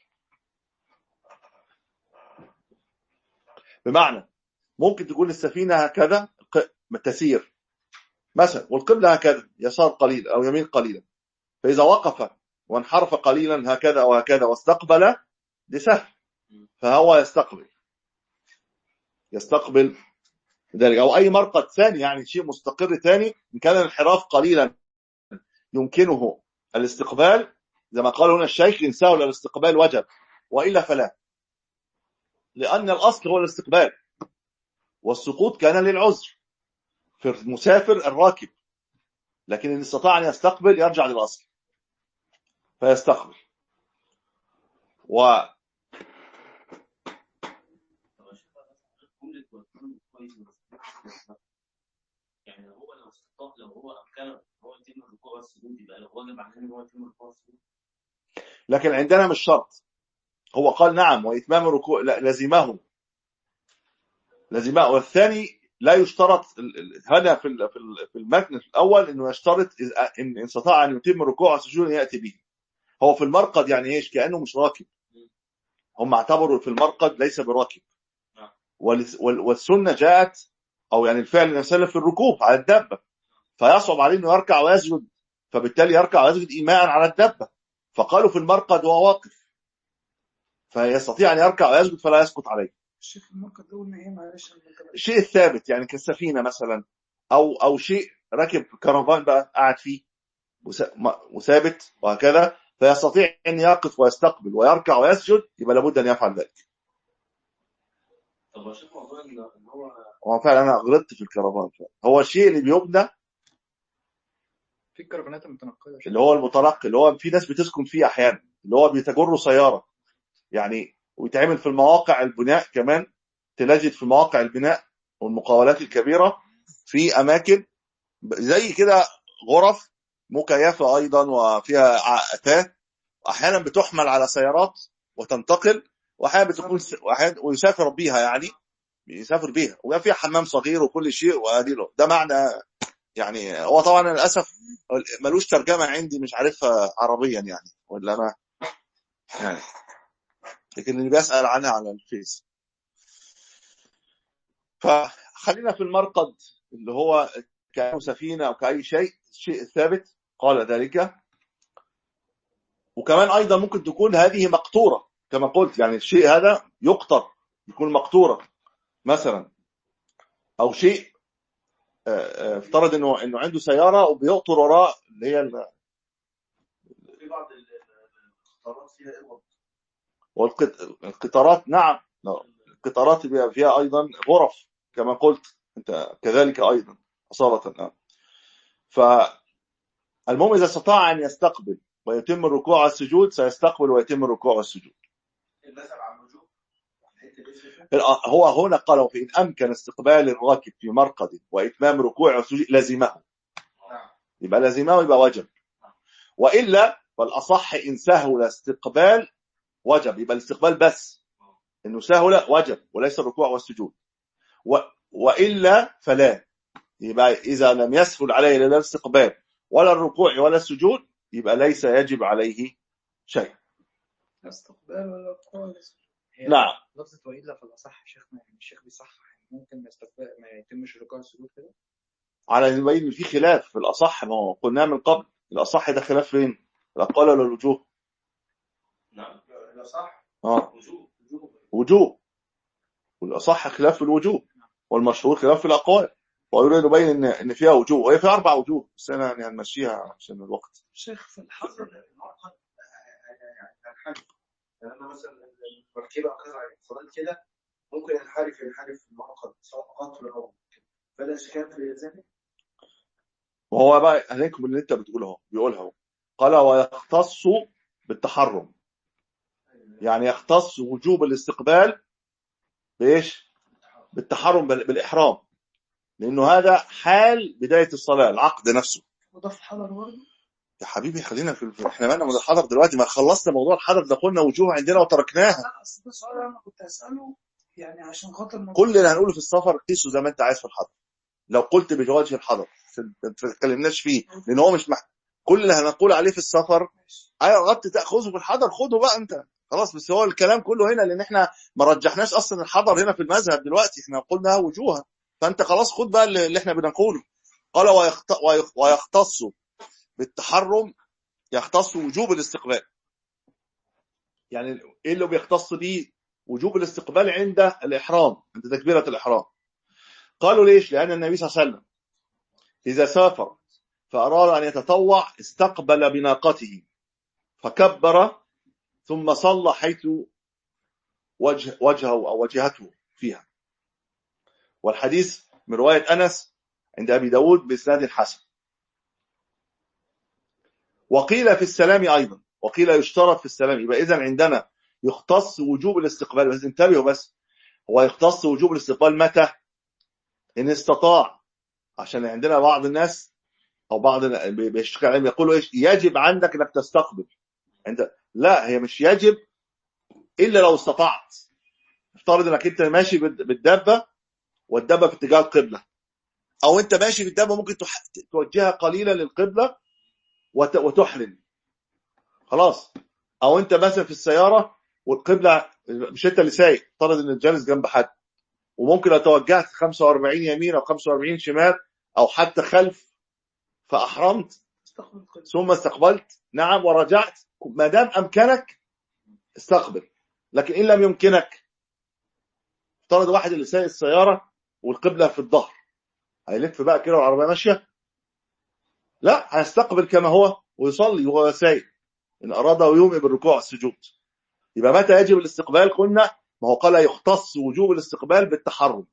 بمعنى ممكن تكون السفينة هكذا ق- تسير مثلا والقبلة هكذا يسار قليل أو يمين قليلا فإذا وقف وانحرف قليلا هكذا وهكذا واستقبل دي سهل فهو يستقبل يستقبل ذلك أو أي مرقد ثاني يعني شيء مستقر ثاني إن كان الانحراف قليلا يمكنه الاستقبال زي ما قال هنا الشيخ إن سهل الاستقبال وجب وإلا فلا لأن الأصل هو الاستقبال والسقوط كان للعذر في المسافر الراكب لكن إن استطاع أن يستقبل يرجع للأصل فيستقبل و جملة ويكون كويس يعني لو هو لو استطاع لو هو أمكنه هو يتم الركوع والسجود يبقى لو واجب عليه إن هو يتم الركوع والسجود لكن عندنا مش شرط هو قال نعم وإتمام الركوع لا، لزمه لزمه والثاني لا يشترط ال- ال- هذا في ال- في ال- في المتن الأول إنه يشترط إذا- إن إن استطاع أن يتم الركوع والسجود يأتي به هو في المرقد يعني إيش كأنه مش راكب هم اعتبروا في المرقد ليس براكب وال- وال- والسنة جاءت أو يعني الفعل نفسه في الركوب على الدابة فيصعب عليه إنه يركع ويسجد فبالتالي يركع ويسجد إيماء على الدابة فقالوا في المرقد وهو واقف فيستطيع أن يركع ويسجد فلا يسقط عليه الشيخ المركز ده قلنا ايه معلش أنا كده. الشيء الثابت يعني كالسفينة مثلا أو أو شيء راكب كرفان بقى قاعد فيه وس- م- وثابت وهكذا فيستطيع أن يقف ويستقبل ويركع ويسجد يبقى لابد أن يفعل ذلك طب هو شايف موضوع إن إن هو هو فعلا أنا غلطت في الكرفان فعلا. هو الشيء اللي بيبنى في الكرفانات المتنقله اللي هو المتنقل اللي هو في ناس بتسكن فيه احيانا اللي هو بيتجروا سياره يعني ويتعمل في المواقع البناء كمان تلاجد في مواقع البناء والمقاولات الكبيره في اماكن ب- زي كده غرف مكيفه ايضا وفيها ع- اثاث احيانا بتحمل على سيارات وتنتقل واحيانا بتكون س- واحيانا ويسافر بيها يعني يسافر بيها ويبقى فيها حمام صغير وكل شيء وهذه له ده معنى يعني هو طبعا للاسف ملوش ترجمه عندي مش عارفها عربيا يعني ولا انا يعني لكن اللي بيسال عنها على الفيس فخلينا في المرقد اللي هو كأنه سفينه او كاي شيء شيء ثابت قال ذلك وكمان ايضا ممكن تكون هذه مقطوره كما قلت يعني الشيء هذا يقطر يكون مقطوره مثلا او شيء آه، آه، افترض انه انه عنده سياره وبيقطر وراء اللي هي ال- في بعض ال- ال- القطارات فيها إغوط والقط- القطارات نعم لا، القطارات بيبقى فيها ايضا غرف كما قلت انت كذلك ايضا اصاله نعم فالمهم اذا استطاع ان يستقبل ويتم الركوع والسجود سيستقبل ويتم الركوع والسجود النسب على الوجوه حته الاسم هو هنا قال فإن أمكن استقبال الراكب في مرقد وإتمام ركوع وسجود لزمه نعم يبقى لزمه يبقى وجب وإلا فالأصح إن سهل استقبال وجب يبقى الاستقبال بس إنه سهل وجب وليس الركوع والسجود و... وإلا فلا يبقى إذا لم يسهل عليه لا الاستقبال ولا الركوع ولا السجود يبقى ليس يجب عليه شيء لا استقبال ولا قول هي نعم لفظة وإلا في الأصح شيخنا يعني الشيخ بيصحح يعني ممكن ما يستقبل ما يتمش ركوع السجود كده على ان يبين إن في خلاف في الأصح ما هو قلناه من قبل الأصح ده خلاف فين؟ الأقوال ولا الوجوه؟ نعم لا صح اه وجوب وجوه وجوه والأصح خلاف في الوجوه والمشهور خلاف في الأقوال ويريد يبين إن إن فيها وجوه وهي فيها أربع وجوه بس أنا يعني هنمشيها عشان الوقت شيخ في الحظر المعقد يعني هنحرف يعني انا مثلا المركبه قطع فضلت كده ممكن ينحرف ينحرف المعقد سواء قطر او كده فلا اشكال في ذلك وهو بقى عليكم اللي أنت بتقوله اهو بيقولها اهو قال ويختص بالتحرم يعني يختص وجوب الاستقبال بإيش؟ بالتحرم بال- بالإحرام لأنه هذا حال بداية الصلاة العقد نفسه وده في الحضر برضه يا حبيبي خلينا في في- احنا مالنا من الحضر دلوقتي ما خلصنا موضوع الحضر ده قلنا وجوه عندنا وتركناها لا اصل ده سؤال انا كنت اساله يعني عشان خاطر ما كل اللي هنقوله في السفر قيسه زي ما انت عايز في الحضر لو قلت بجواز الحضر ما تتكلمناش فيه لان هو مش مح... كل اللي هنقول عليه في السفر ايوه غلط تاخذه في الحضر خده بقى انت خلاص بس هو الكلام كله هنا لان احنا ما رجحناش اصلا الحضر هنا في المذهب دلوقتي احنا قلنا وجوها فانت خلاص خد بقى اللي اللي احنا بنقوله قال ويخت... ويخ- ويختص بالتحرم يختص وجوب الاستقبال يعني ايه اللي بيختص بيه وجوب الاستقبال عند الاحرام عند تكبيره الاحرام قالوا ليش لان النبي صلى الله عليه وسلم اذا سافر فاراد ان يتطوع استقبل بناقته فكبر ثم صلى حيث وجه وجهه او وجهته فيها والحديث من روايه انس عند ابي داود باسناد حسن وقيل في السلام ايضا وقيل يشترط في السلام يبقى اذا عندنا يختص وجوب الاستقبال بس انتبهوا بس هو يختص وجوب الاستقبال متى ان استطاع عشان عندنا بعض الناس او بعض ال- بي- بيشتغل عليهم يقولوا ايش يجب عندك انك تستقبل عند لا هي مش يجب الا لو استطعت افترض انك انت ماشي بالد- بالدابه والدابه في اتجاه القبله او انت ماشي بالدابه ممكن تح- توجهها قليلا للقبله وت- وتحرم خلاص او انت مثلا في السياره والقبله مش انت اللي سايق افترض ان جالس جنب حد وممكن لو توجهت 45 يمين او 45 شمال او حتى خلف فاحرمت استقبل القبلة ثم استقبلت نعم ورجعت ما دام امكنك استقبل لكن ان لم يمكنك افترض واحد اللي سايق السياره والقبله في الظهر هيلف بقى كده والعربيه ماشيه لا هيستقبل كما هو ويصلي وهو سايق ان اراد يومئ بالركوع والسجود يبقى متى يجب الاستقبال قلنا ما هو قال يختص وجوب الاستقبال بالتحرم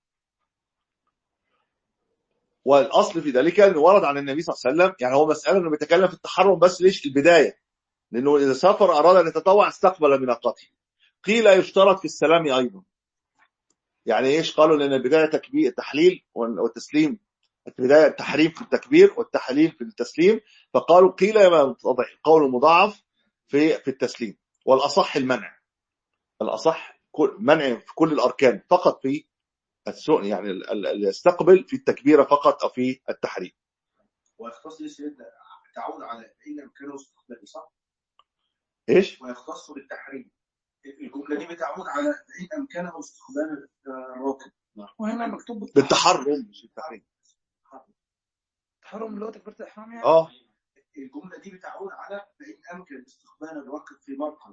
والاصل في ذلك انه ورد عن النبي صلى الله عليه وسلم يعني هو مساله انه بيتكلم في التحرم بس ليش البدايه لانه اذا سافر اراد ان يتطوع استقبل بناقته قيل يشترط في السلام ايضا يعني ايش قالوا لان البدايه تكبير تحليل والتسليم البدايه التحريم في التكبير والتحليل في التسليم فقالوا قيل يبقى قول مضاعف في في التسليم والاصح المنع الاصح كل- منع في كل الاركان فقط في السوء يعني ال- ال- ال- يستقبل في التكبيره فقط او في التحريم ويختص ليس تعود على ان امكانه استقبال صح ايش ويختص بالتحريم الجمله دي بتعود على ان امكانه استقبال الراكب وهنا مكتوب بالتحرم مش التحريم التحرم اللي هو تكبيرة الإحرام يعني اه الجمله دي بتعود على فان امكن استقبال الركب في مرقد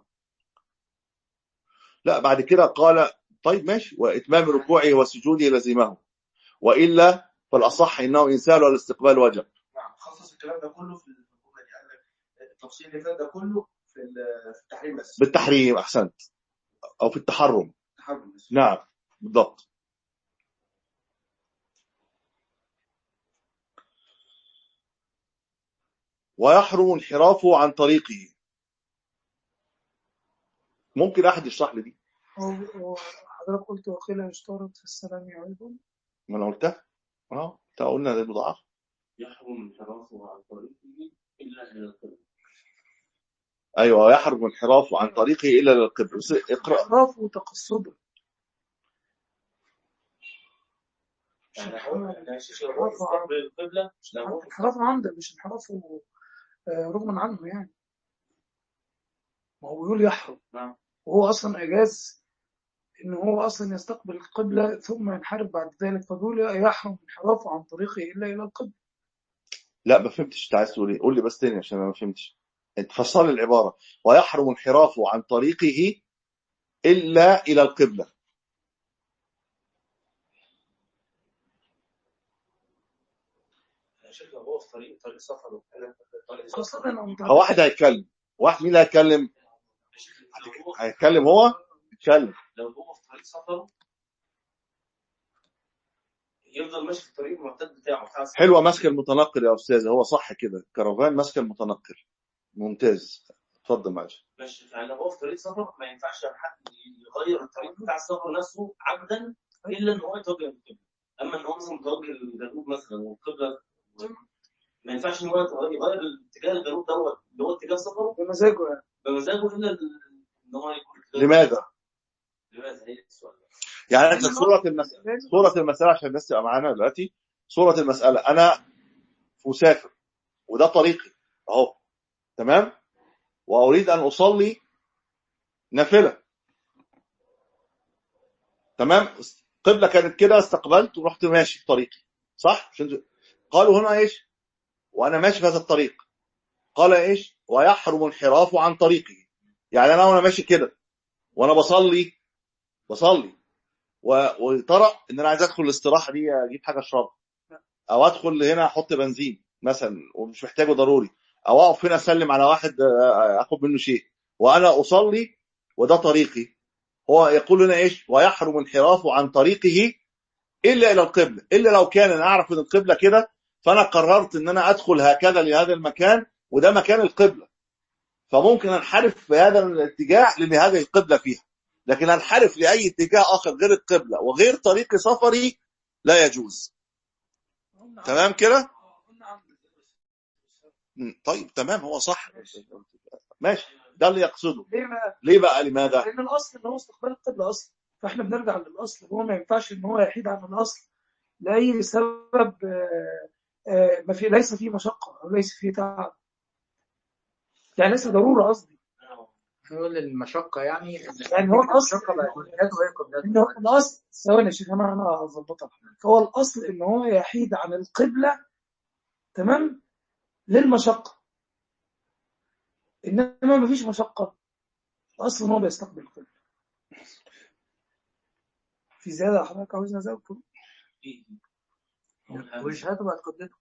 لا بعد كده قال طيب ماشي واتمام ركوعه وسجوده لزمه والا فالاصح انه انسان والاستقبال وجب نعم خصص الكلام ده كله في الجمله دي قال لك التفصيل اللي فات ده كله في ال- في التحريم بس بالتحريم احسنت او في التحرم التحرم بس نعم بالضبط ويحرم انحرافه عن طريقه ممكن احد يشرح لي دي هو- هو حضرتك قلت وقيل يشترط في السلام ايضا ما انا قلتها اه انت قلنا ده مضاعف يحرم انحرافه عن طريقه إلا إلى القبلة ايوه يحرم انحرافه عن طريقه الا للقبل بس اقرا انحراف وتقصده يعني هو يعني شيخ لو هو يستقبل القبلة لو هو انحراف عمدا مش انحراف آه، رغما عنه يعني ما هو بيقول يحرم نعم. وهو اصلا اجاز ان هو اصلا يستقبل القبلة ثم ينحرف بعد ذلك فبيقول يحرم انحرافه عن طريقه الا الى القبلة لا ما فهمتش انت عايز تقول ايه قول لي بس تاني عشان انا ما فهمتش انت فصل لي العباره ويحرم انحرافه عن طريقه الا الى القبله يا شيخ لو هو في طريق طريق سفر وكده طريق سفر خاصة انه هو واحد هيتكلم واحد مين اللي هيتكلم يا شيخ لو هو هيتكلم هو يتكلم لو هو في طريق سفر يفضل ماشي في الطريق المعتاد بتاعه بتاع السفر. حلوه ماسكه المتنقل يا استاذ هو صح كده كرفان ماسكه المتنقل ممتاز اتفضل معلش ماشي يعني لو هو في طريق سفر ما ينفعش حد يغير الطريق بتاع السفر نفسه عبدا الا ان هو يتوجه للقبله اما ان هو مثلا متوجه للجنوب مثلا والقبله ما ينفعش ان هو يغير الاتجاه الجنوب دوت اللي هو اتجاه سفره بمزاجه يعني بمزاجه الا ان هو يكون لماذا؟ لماذا هي السؤال ده يعني انت صوره المساله صوره المساله عشان الناس تبقى معانا دلوقتي صوره المساله انا مسافر وده طريقي اهو تمام واريد ان اصلي نافله تمام قبله كانت كده استقبلت ورحت ماشي في طريقي صح عشان قالوا هنا ايش وانا ماشي في هذا الطريق قال ايش ويحرم انحرافه عن طريقه يعني انا وانا ماشي كده وانا بصلي بصلي و- وطرأ ان انا عايز ادخل الاستراحه دي اجيب حاجه اشربها او ادخل هنا احط بنزين مثلا ومش محتاجه ضروري او اقف هنا اسلم على واحد آه، اخد منه شيء وانا اصلي وده طريقي هو يقول لنا ايش ويحرم انحرافه عن طريقه الا الى القبله الا لو كان انا اعرف ان القبله كده فانا قررت ان انا ادخل هكذا لهذا المكان وده مكان القبله فممكن انحرف في هذا الاتجاه لان هذه القبله فيها لكن انحرف لاي اتجاه اخر غير القبله وغير طريق سفري لا يجوز تمام كده مم، طيب تمام هو صح ماشي ده اللي يقصده ليه بقى؟ ليه بقى لماذا لان الاصل ان هو استقبال القبله اصلا فاحنا بنرجع للاصل هو ما ينفعش ان هو يحيد عن الاصل لاي سبب آه، آه، ما في ليس فيه مشقه او ليس فيه تعب يعني ليس ضروره قصدي نقول المشقة يعني يعني هو الاصل المشقة بقت وجهته وهي قبلته انه الاصل ثواني يا شيخ انا انا هظبطها فهو الاصل ان هو يحيد عن القبله تمام للمشقه انما ما فيش مشقه الاصل ان هو بيستقبل القبله في زياده حضرتك عاوزنا ازود وجهته بقت قبلته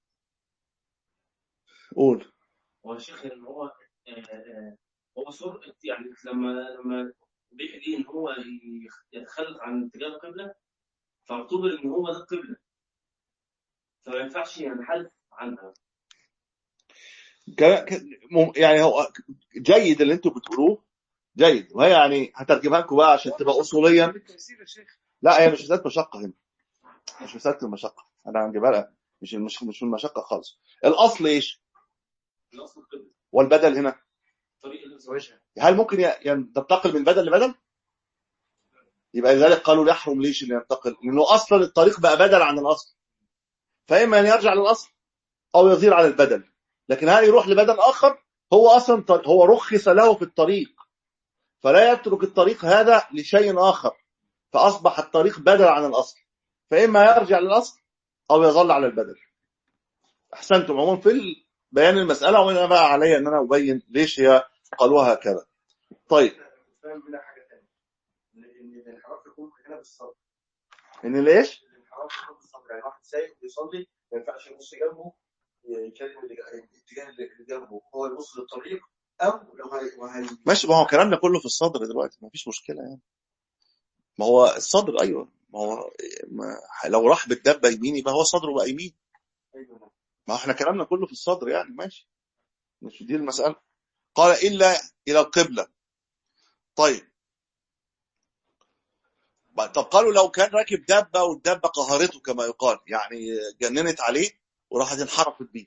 قول هو الشيخ ان هو آه، آه، هو سر يعني لما لما بيح ليه ان هو يخ- يتخلف عن اتجاه القبله فاعتبر ان هو ده القبله فما ينفعش ينحرف عنها ك- ك- مم- يعني هو جيد اللي انتوا بتقولوه جيد وهي يعني هترجمها لكم بقى عشان تبقى اصوليا بالتيسير يا شيخ لا هي مش مساله مشقه هنا مش مساله المشقه انا هنجيبها لها مش مش مش المشقه خالص الاصل ايش الاصل القبله والبدل هنا طريق الانسان وجهه هل ممكن ي- ينتقل من بدل لبدل يبقى لذلك قالوا يحرم ليش ان ينتقل لانه اصلا الطريق بقى بدل عن الاصل فاما ان يرجع للاصل او يطير على البدل لكن هل يروح لبدل اخر هو اصلا طر- هو رخص له في الطريق فلا يترك الطريق هذا لشيء اخر فاصبح الطريق بدل عن الاصل فاما يرجع للاصل او يظل على البدل احسنتم عموما في بيان المساله وانا بقى عليا ان انا ابين ليش هي قالوها هكذا طيب فاهم منها حاجه ثانيه ان الانحراف يكون هنا بالصدر ان ليش الانحراف يكون بالصدر يعني واحد سايق بيصلي ما ينفعش يبص جنبه يكلم اللي جا- الاتجاه اللي جنبه هو يبص للطريق او لو هي وهي ماشي ما هو كلامنا كله في الصدر دلوقتي ما فيش مشكله يعني ما هو الصدر ايوه ما هو ما لو راح بالدبه يمين يبقى هو صدره بقى يمين ايوه ما احنا كلامنا كله في الصدر يعني ماشي مش دي المساله قال الا الى القبله طيب طب قالوا لو كان راكب دابه والدابه قهرته كما يقال يعني جننت عليه وراحت انحرفت بيه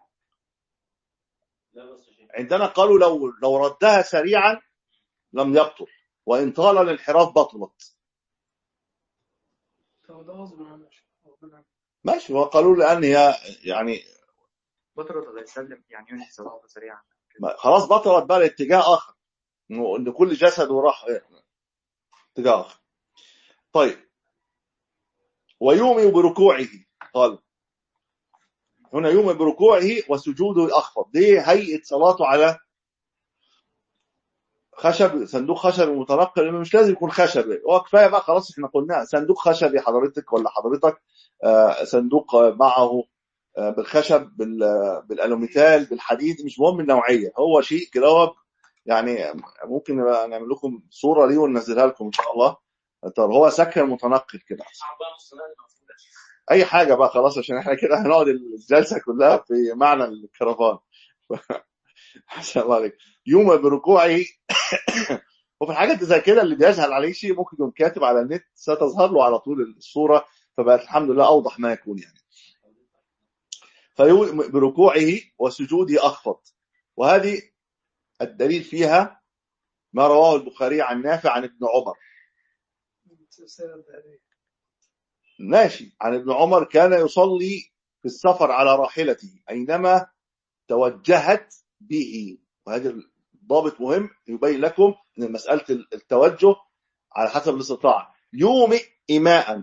لا بس شيء عندنا قالوا لو لو ردها سريعا لم يبطل وان طال الانحراف بطلت طب ده غصب عنه ربنا ماشي وقالوا لان هي يعني بطرد ولا يسلم يعني ينهي صلاته سريعا ما- خلاص بطلت بقى لاتجاه اخر انه ان كل جسده راح اتجاه اخر طيب ويومي بركوعه قال هنا يومي بركوعه وسجوده الاخفض دي هيئه صلاته على خشب صندوق خشب متنقل مش لازم يكون خشب هو كفايه بقى خلاص احنا قلنا صندوق خشبي حضرتك ولا حضرتك آه، صندوق آه، معه آه، بالخشب بال- بالالوميتال بالحديد مش مهم النوعيه هو شيء كده هو يعني ممكن نبقى نعمل لكم صوره ليه وننزلها لكم ان شاء الله طب هو سكن متنقل كده صعب بقى نص نقل مفروض اي حاجه بقى خلاص عشان احنا كده هنقعد الجلسه كلها في معنى الكرفان ما شاء الله عليك يوم بركوعه وفي الحاجات زي كده اللي بيجهل عليه شيء ممكن يكون كاتب على النت ستظهر له على طول الصوره فبقت الحمد لله اوضح ما يكون يعني فيوم بركوعه وسجوده اخفض وهذه الدليل فيها ما رواه البخاري عن نافع عن ابن عمر السلسلة الذهبية ماشي عن ابن عمر كان يصلي في السفر على راحلته أينما توجهت به وهذا ضابط مهم يبين لكم أن مسألة التوجه على حسب الاستطاعة يومئ إماء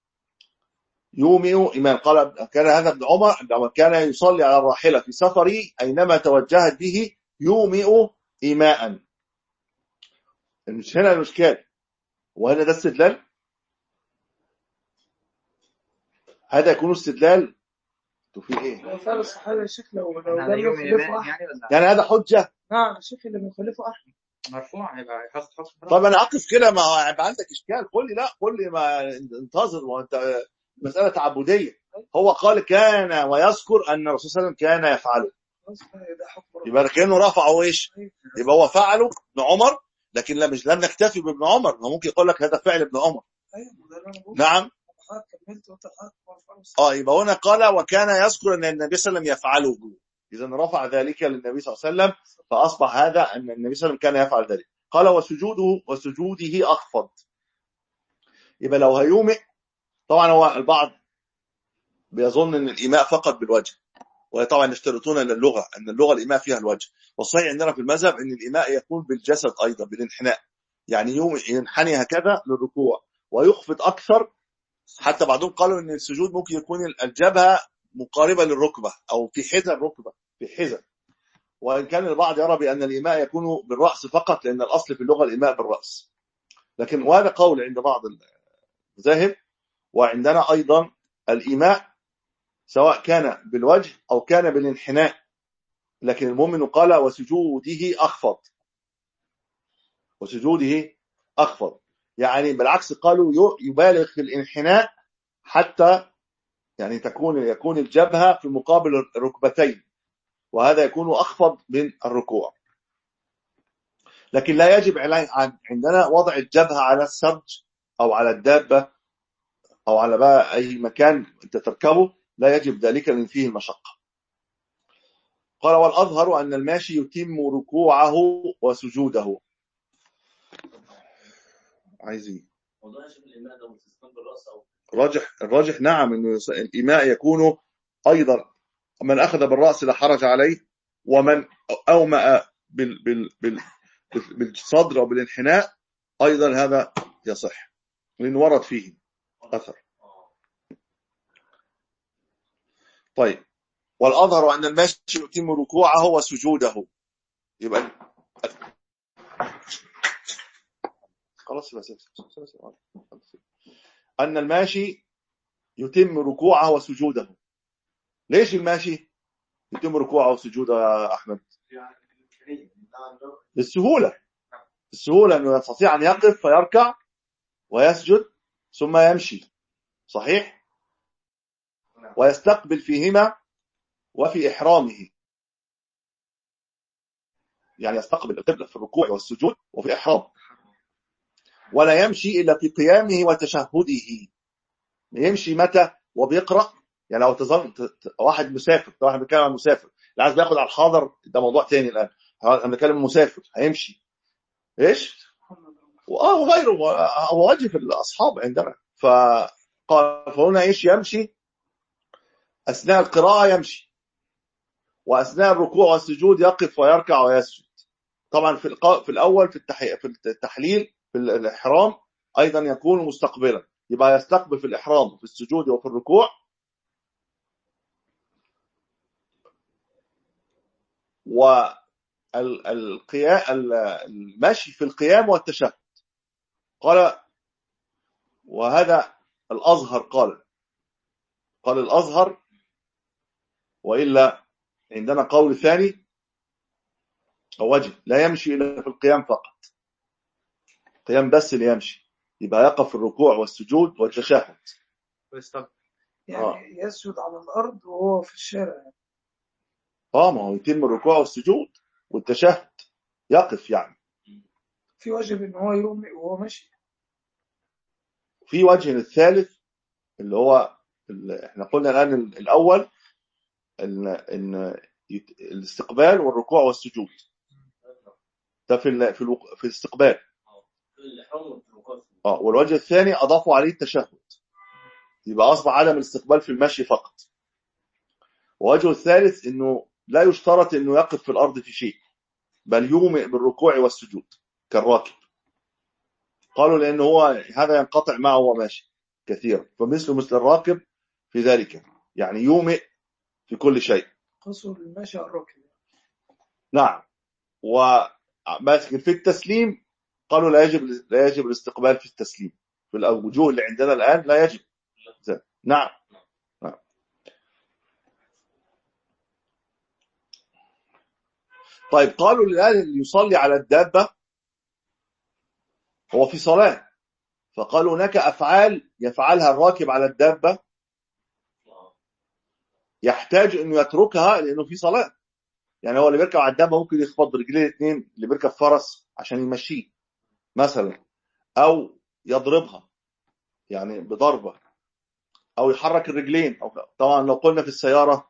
يومئ إماء قال كان هذا ابن عمر عندما كان يصلي على الراحلة في سفره أينما توجهت به يومئ إماء مش هنا الإشكال وهنا ده استدلال هذا يكون استدلال انتوا في ايه هو فعلا الصحابة يا شيخ لو لو هذا لم يوم يخلفه إيمان أحد يعني ولا يعني هذا حجه نعم الشيخ اللي بيخلفه أحد مرفوع هيبقى هياخد حكم طب انا اقف كده ما هو هيبقى عندك اشكال قول لي لا قول لي ما انتظر وانت مساله تعبديه هو قال كان ويذكر ان الرسول صلى الله عليه وسلم كان يفعله خلاص ده حكم ربنا يبقى كانه رفعه ايش يبقى هو فعله ابن عمر لكن لا مش لن نكتفي بابن عمر ما ممكن يقول لك هذا فعل ابن عمر أيوة ما ده اللي أنا بقوله نعم حضرتك كملت وأنت حضرتك مرفوع اه يبقى هنا قال وكان يذكر ان النبي صلى الله عليه وسلم يفعله اذا رفع ذلك للنبي صلى الله عليه وسلم فاصبح هذا ان النبي صلى الله عليه وسلم كان يفعل ذلك قال وسجوده وسجوده اخفض يبقى لو هيومئ طبعا هو البعض بيظن ان الايماء فقط بالوجه وطبعا يشترطون ان اللغه ان اللغه الايماء فيها الوجه والصحيح عندنا في المذهب ان الايماء يكون بالجسد ايضا بالانحناء يعني يوم ينحني هكذا للركوع ويخفض اكثر حتى بعضهم قالوا ان السجود ممكن يكون الجبهه مقاربه للركبه او في حذا الركبه في حذا وان كان البعض يرى بان الايماء يكون بالراس فقط لان الاصل في اللغه الايماء بالراس لكن وهذا قول عند بعض المذاهب وعندنا ايضا الايماء سواء كان بالوجه او كان بالانحناء لكن المؤمن قال وسجوده اخفض وسجوده اخفض يعني بالعكس قالوا يبالغ في الانحناء حتى يعني تكون يكون الجبهه في مقابل الركبتين وهذا يكون اخفض من الركوع لكن لا يجب علي عندنا وضع الجبهه على السرج او على الدابه او على بقى اي مكان انت تركبه لا يجب ذلك لان فيه مشقه قال والاظهر ان الماشي يتم ركوعه وسجوده عايز ايه موضوع شبه الإيماء ده مستثنى بالرأس أو الراجح الراجح نعم انه الايماء يكون ايضا من اخذ بالراس لا حرج عليه ومن اومأ بال بال بال بالصدر او بالانحناء ايضا هذا يصح لانه ورد فيه اثر طيب والأظهر أن الماشي يتم ركوعه وسجوده يبقى خلاص بس أن الماشي يتم ركوعه وسجوده ليش الماشي يتم ركوعه وسجوده يا أحمد يعني الإمكانية نعم لو- بالسهولة السهولة أنه يستطيع أن يقف فيركع ويسجد ثم يمشي صحيح ويستقبل فيهما وفي إحرامه يعني يستقبل القبلة في الركوع والسجود وفي إحرام ولا يمشي إلا في قيامه وتشهده يمشي متى وبيقرأ يعني لو تظن ت- ت- واحد مسافر طبعا احنا بنتكلم عن مسافر اللي عايز بياخد على الحاضر ده موضوع تاني الآن انا بنتكلم مسافر هيمشي ايش؟ واه وغيره هو واجب الاصحاب عندنا فقال فهنا ايش يمشي اثناء القراءه يمشي واثناء الركوع والسجود يقف ويركع ويسجد طبعا في الق- في الاول في التحي... في التحليل في الاحرام ايضا يكون مستقبلا يبقى يستقبل في الاحرام وفي السجود وفي الركوع والقيام المشي في القيام والتشهد قال وهذا الأزهر قال قال الأزهر وإلا عندنا قول ثاني أو وجه لا يمشي إلا في القيام فقط قيام بس اللي يمشي يبقى يقف في الركوع والسجود والتشهد ويستقبل يعني يسجد على الأرض وهو في الشارع اه ما هو يتم الركوع والسجود والتشهد يقف يعني في واجب إن هو يومئ وهو ماشي في وجه الثالث اللي هو اللي احنا قلنا الآن الأول ان ان يت- الاستقبال والركوع والسجود ده في ال- في الوق- في الاستقبال الإحرام والركوع اه والوجه الثاني اضافوا عليه التشهد يبقى اصبح عدم الاستقبال في المشي فقط ووجه الثالث انه لا يشترط انه يقف في الارض في شيء بل يومئ بالركوع والسجود كالراكب قالوا لان هو هذا ينقطع معه وهو ماشي كثيرا فمثل مثل الراكب في ذلك يعني يومئ في كل شيء قصر الماشي على الراكب نعم ومثل في التسليم قالوا لا يجب لا يجب الاستقبال في التسليم في الوجوه اللي عندنا الآن لا يجب نعم نعم. طيب قالوا الآن اللي يصلي على الدابة هو في صلاة فقالوا هناك أفعال يفعلها الراكب على الدابة يحتاج انه يتركها لانه في صلاه يعني هو اللي بيركب على الدابه ممكن يخبط رجليه الاثنين اللي بيركب فرس عشان يمشيه مثلا او يضربها يعني بضربه او يحرك الرجلين أو طبعا لو قلنا في السياره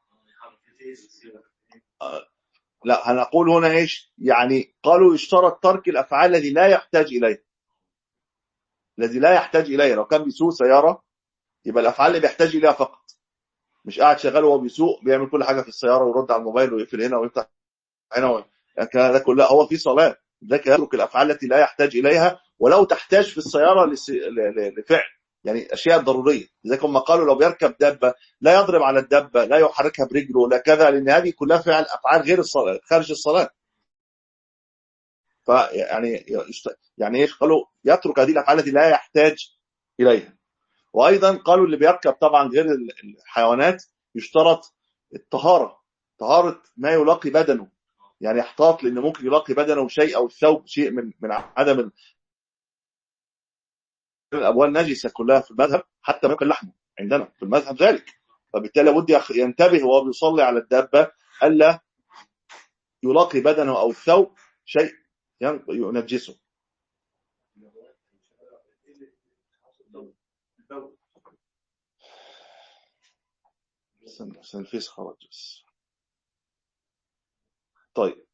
لا هنقول هنا ايش يعني قالوا يشترط ترك الافعال الذي لا يحتاج اليها الذي لا يحتاج اليها لو كان بيسوق سياره يبقى الافعال اللي بيحتاج اليها فقط مش قاعد شغال وهو بيسوق بيعمل كل حاجه في السياره ويرد على الموبايل ويقفل هنا ويفتح هنا و... يعني ده كله هو في صلاه ذاك يترك الافعال التي لا يحتاج اليها ولو تحتاج في السياره لس... ل... ل... لفعل يعني اشياء ضروريه لذلك هم قالوا لو بيركب دابه لا يضرب على الدابه لا يحركها برجله ولا كذا لان هذه كلها فعل افعال غير الصلاه خارج الصلاه فيعني يشت... يعني ايش قالوا يترك هذه الافعال التي لا يحتاج اليها وايضا قالوا اللي بيركب طبعا غير الحيوانات يشترط الطهاره طهاره ما يلاقي بدنه يعني يحتاط لان ممكن يلاقي بدنه شيء او الثوب شيء من من عدم الابوال نجسه كلها في المذهب حتى ممكن لحمه عندنا في المذهب ذلك فبالتالي لابد ينتبه وهو بيصلي على الدابه الا يلاقي بدنه او الثوب شيء ينجسه استنى استنى الفيس خرج بس طيب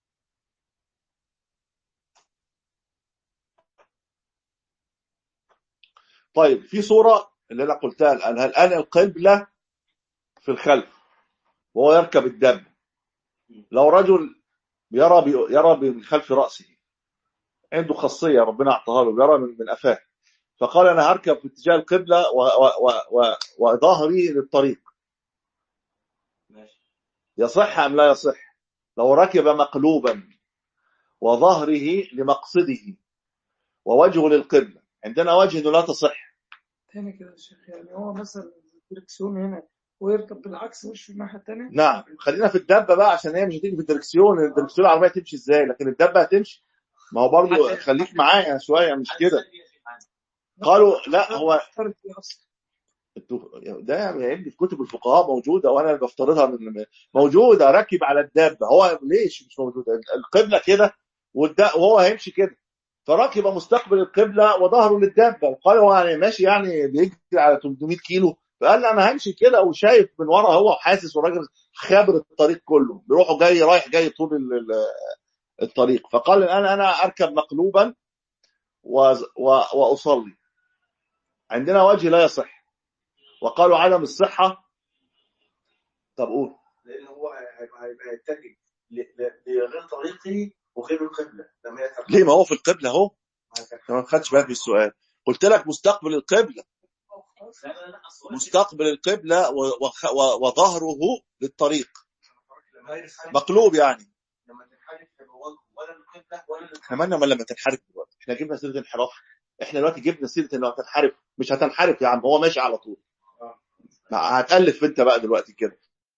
طيب في صورة اللي أنا قلتها الآن الآن القبلة في الخلف وهو يركب الدب لو رجل يرى بي يرى من خلف رأسه عنده خاصية ربنا أعطاها له بيرى من من أفاه فقال أنا هركب في اتجاه القبلة وظهري للطريق يصح ام لا يصح لو ركب مقلوبا وظهره لمقصده ووجهه للقبله عندنا وجه انه لا تصح تاني كده يا شيخ يعني هو مثلا الدركسيون هنا ويركب بالعكس وشه الناحيه الثانيه نعم خلينا في الدبه بقى عشان هي مش هتيجي في الدركسيون الدركسيون العربيه تمشي ازاي لكن الدبه هتمشي ما هو برضو خليك معايا شويه مش كده قالوا لا هو افترض دي اصلا ده يا ابني في كتب الفقهاء موجوده وانا اللي بفترضها من موجوده راكب على الدابه هو ليش مش موجوده القبله كده والد- وهو هيمشي كده فركب مستقبل القبله وظهره للدابه قال هو يعني ماشي يعني بيجري على 300 كيلو فقال لي انا همشي كده وشايف من ورا هو حاسس وراجل خابر الطريق كله بيروح جاي رايح جاي طول ال- ال- الطريق فقال الان انا اركب مقلوبا وز- و- واصلي عندنا وجه لا يصح وقالوا عدم الصحه طب قول لان هو هيبقى هيبقى يتجه ل- ل- لغير طريقه وغير القبله لما يتحرك ليه ما هو في القبله اهو أنا ما خدتش بالك من السؤال قلت لك مستقبل القبله مستقبل القبله و- وخ- و- وظهره للطريق مقلوب يعني لما تنحرف هيبقى وجهه ولا القبله ولا القبلة. احنا مالنا لما تنحرف دلوقتي احنا جبنا سيره انحراف احنا دلوقتي جبنا سيره انه هتنحرف مش هتنحرف يا عم هو ماشي على طول ما هتالف انت بقى دلوقتي كده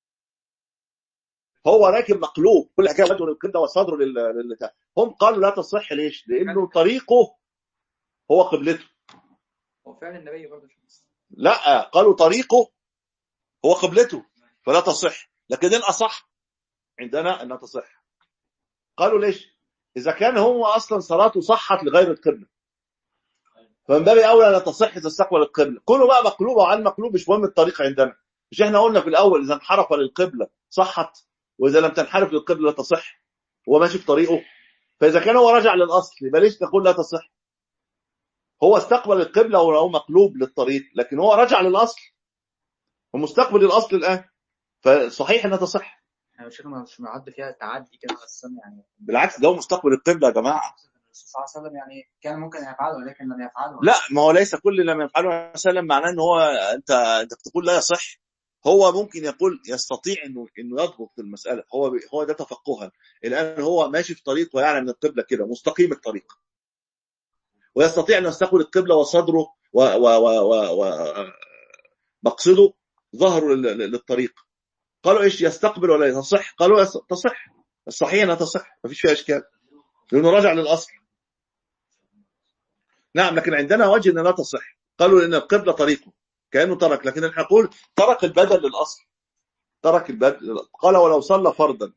هو راكب مقلوب كل حاجه وجهه للقبله وصدره لل... لل... هم قالوا لا تصح ليش؟ لانه طريقه هو قبلته هو فعل النبي برضه شخص لا قالوا طريقه هو قبلته فلا تصح لكن الاصح عندنا انها تصح قالوا ليش اذا كان هو اصلا صلاته صحت لغير القبله فمن باب اولى لا تصح اذا استقبل القبله كله بقى مقلوب وعن مقلوب مش مهم الطريق عندنا مش احنا قلنا في الاول اذا انحرف للقبله صحت واذا لم تنحرف للقبله لا تصح هو ماشي في طريقه فاذا كان هو رجع للاصل يبقى ليش تقول لا تصح هو استقبل القبله وهو مقلوب للطريق لكن هو رجع للاصل ومستقبل الاصل الان فصحيح انها تصح يعني مش مش معد فيها تعدي كده على السنة يعني بالعكس ده هو مستقبل القبله يا جماعه الرسول صلى الله عليه وسلم يعني كان ممكن يفعله ولكن لم يفعله لا ما هو ليس كل لم يفعله النبي صلى الله عليه وسلم معناه ان هو انت انت تقول لا يصح هو ممكن يقول يستطيع انه انه يضبط المساله هو بي- هو ده تفقها الان هو ماشي في طريق ويعلم من القبله كده مستقيم الطريق ويستطيع ان يستقبل القبله وصدره و و و و و مقصده ظهره لل- لل- للطريق قالوا ايش يستقبل ولا تصح قالوا يص- تصح الصحيح انها تصح ما فيش فيها اشكال لانه راجع للاصل نعم لكن عندنا وجه انها لا تصح قالوا ان القبله طريقه كانه ترك لكن احنا نقول ترك البدل للاصل ترك البدل قال ولو صلى فرضا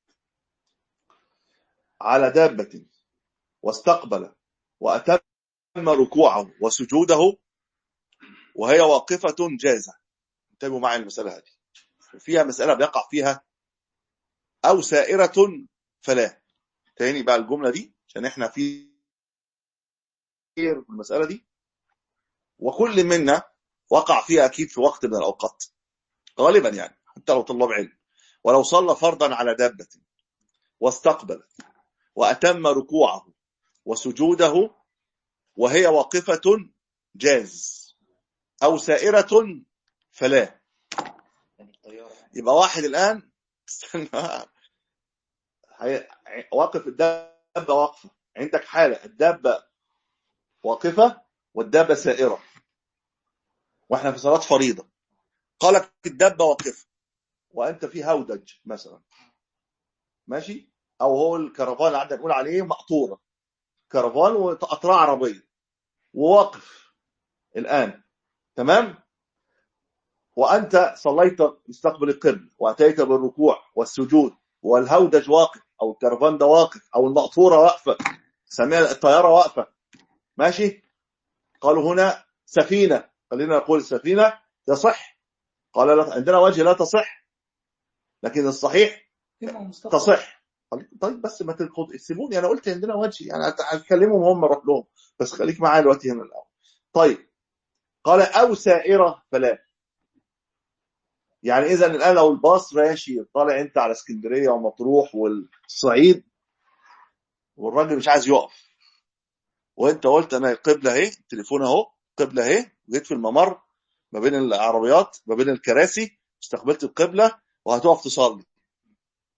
على دابه واستقبل واتم ركوعه وسجوده وهي واقفه جازه انتبهوا معي المساله هذه فيها مساله بيقع فيها او سائره فلا تاني بقى الجمله دي عشان احنا في كتير في المساله دي وكل منا وقع فيها اكيد في وقت من الاوقات غالبا يعني حتى لو طلاب علم ولو صلى فرضا على دابه واستقبل واتم ركوعه وسجوده وهي واقفه جاز او سائره فلا يعني الطيارة يعني يبقى واحد الان استنى هي- واقف الدابه واقفه عندك حاله الدابه واقفه والدابه سائره واحنا في صلاه فريضه قالت الدابه واقفه وانت في هودج مثلا ماشي او هو الكرفان اللي عندنا نقول عليه مقطوره كرفان واطراع عربيه وواقف الان تمام وانت صليت مستقبل القبل واتيت بالركوع والسجود والهودج واقف او الكرفان ده واقف او المقطوره واقفه سميها الطياره واقفه ماشي قالوا هنا سفينه خلينا نقول سفينه تصح قال لا عندنا وجه لا تصح لكن الصحيح يبقى مستقبل تصح قال طيب بس ما تاخد سيبوني انا قلت عندنا وجه يعني هتكلمهم هم روح لهم بس خليك معايا دلوقتي هنا الاول طيب قال او سائره فلا يعني اذا الان لو الباص ماشي طالع انت على اسكندريه ومطروح والصعيد والراجل مش عايز يقف وانت قلت انا القبله اهي التليفون اهو قبله اهي جيت في الممر ما بين العربيات ما بين الكراسي استقبلت القبله وهتقف تصلي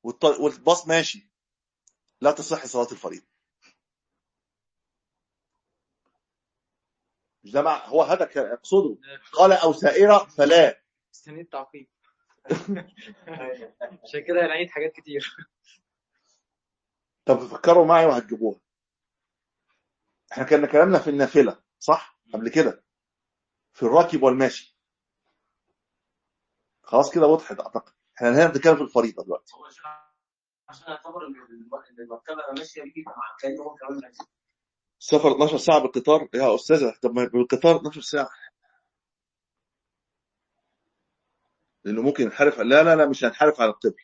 والط- والباص ماشي لا تصح صلاة الفريضة مش ده مع هو هذا كان يقصده قال أو سائرة فلا مستني التعقيب عشان كده هنعيد حاجات كتير طب فكروا معي وهتجيبوها احنا كنا كلامنا في النافلة صح قبل كده في الراكب والماشي خلاص كده وضحت اعتقد احنا هنا بنتكلم في الفريضة دلوقتي هو عشان عشان يعتبر ان الم- إن المركبه ماشيه بيه مع كانه هو كمان ماشي السفر 12 ساعة بالقطار يا أستاذة طب ما بالقطار 12 ساعة لأنه ممكن ينحرف لا لا لا مش هنحرف على القبل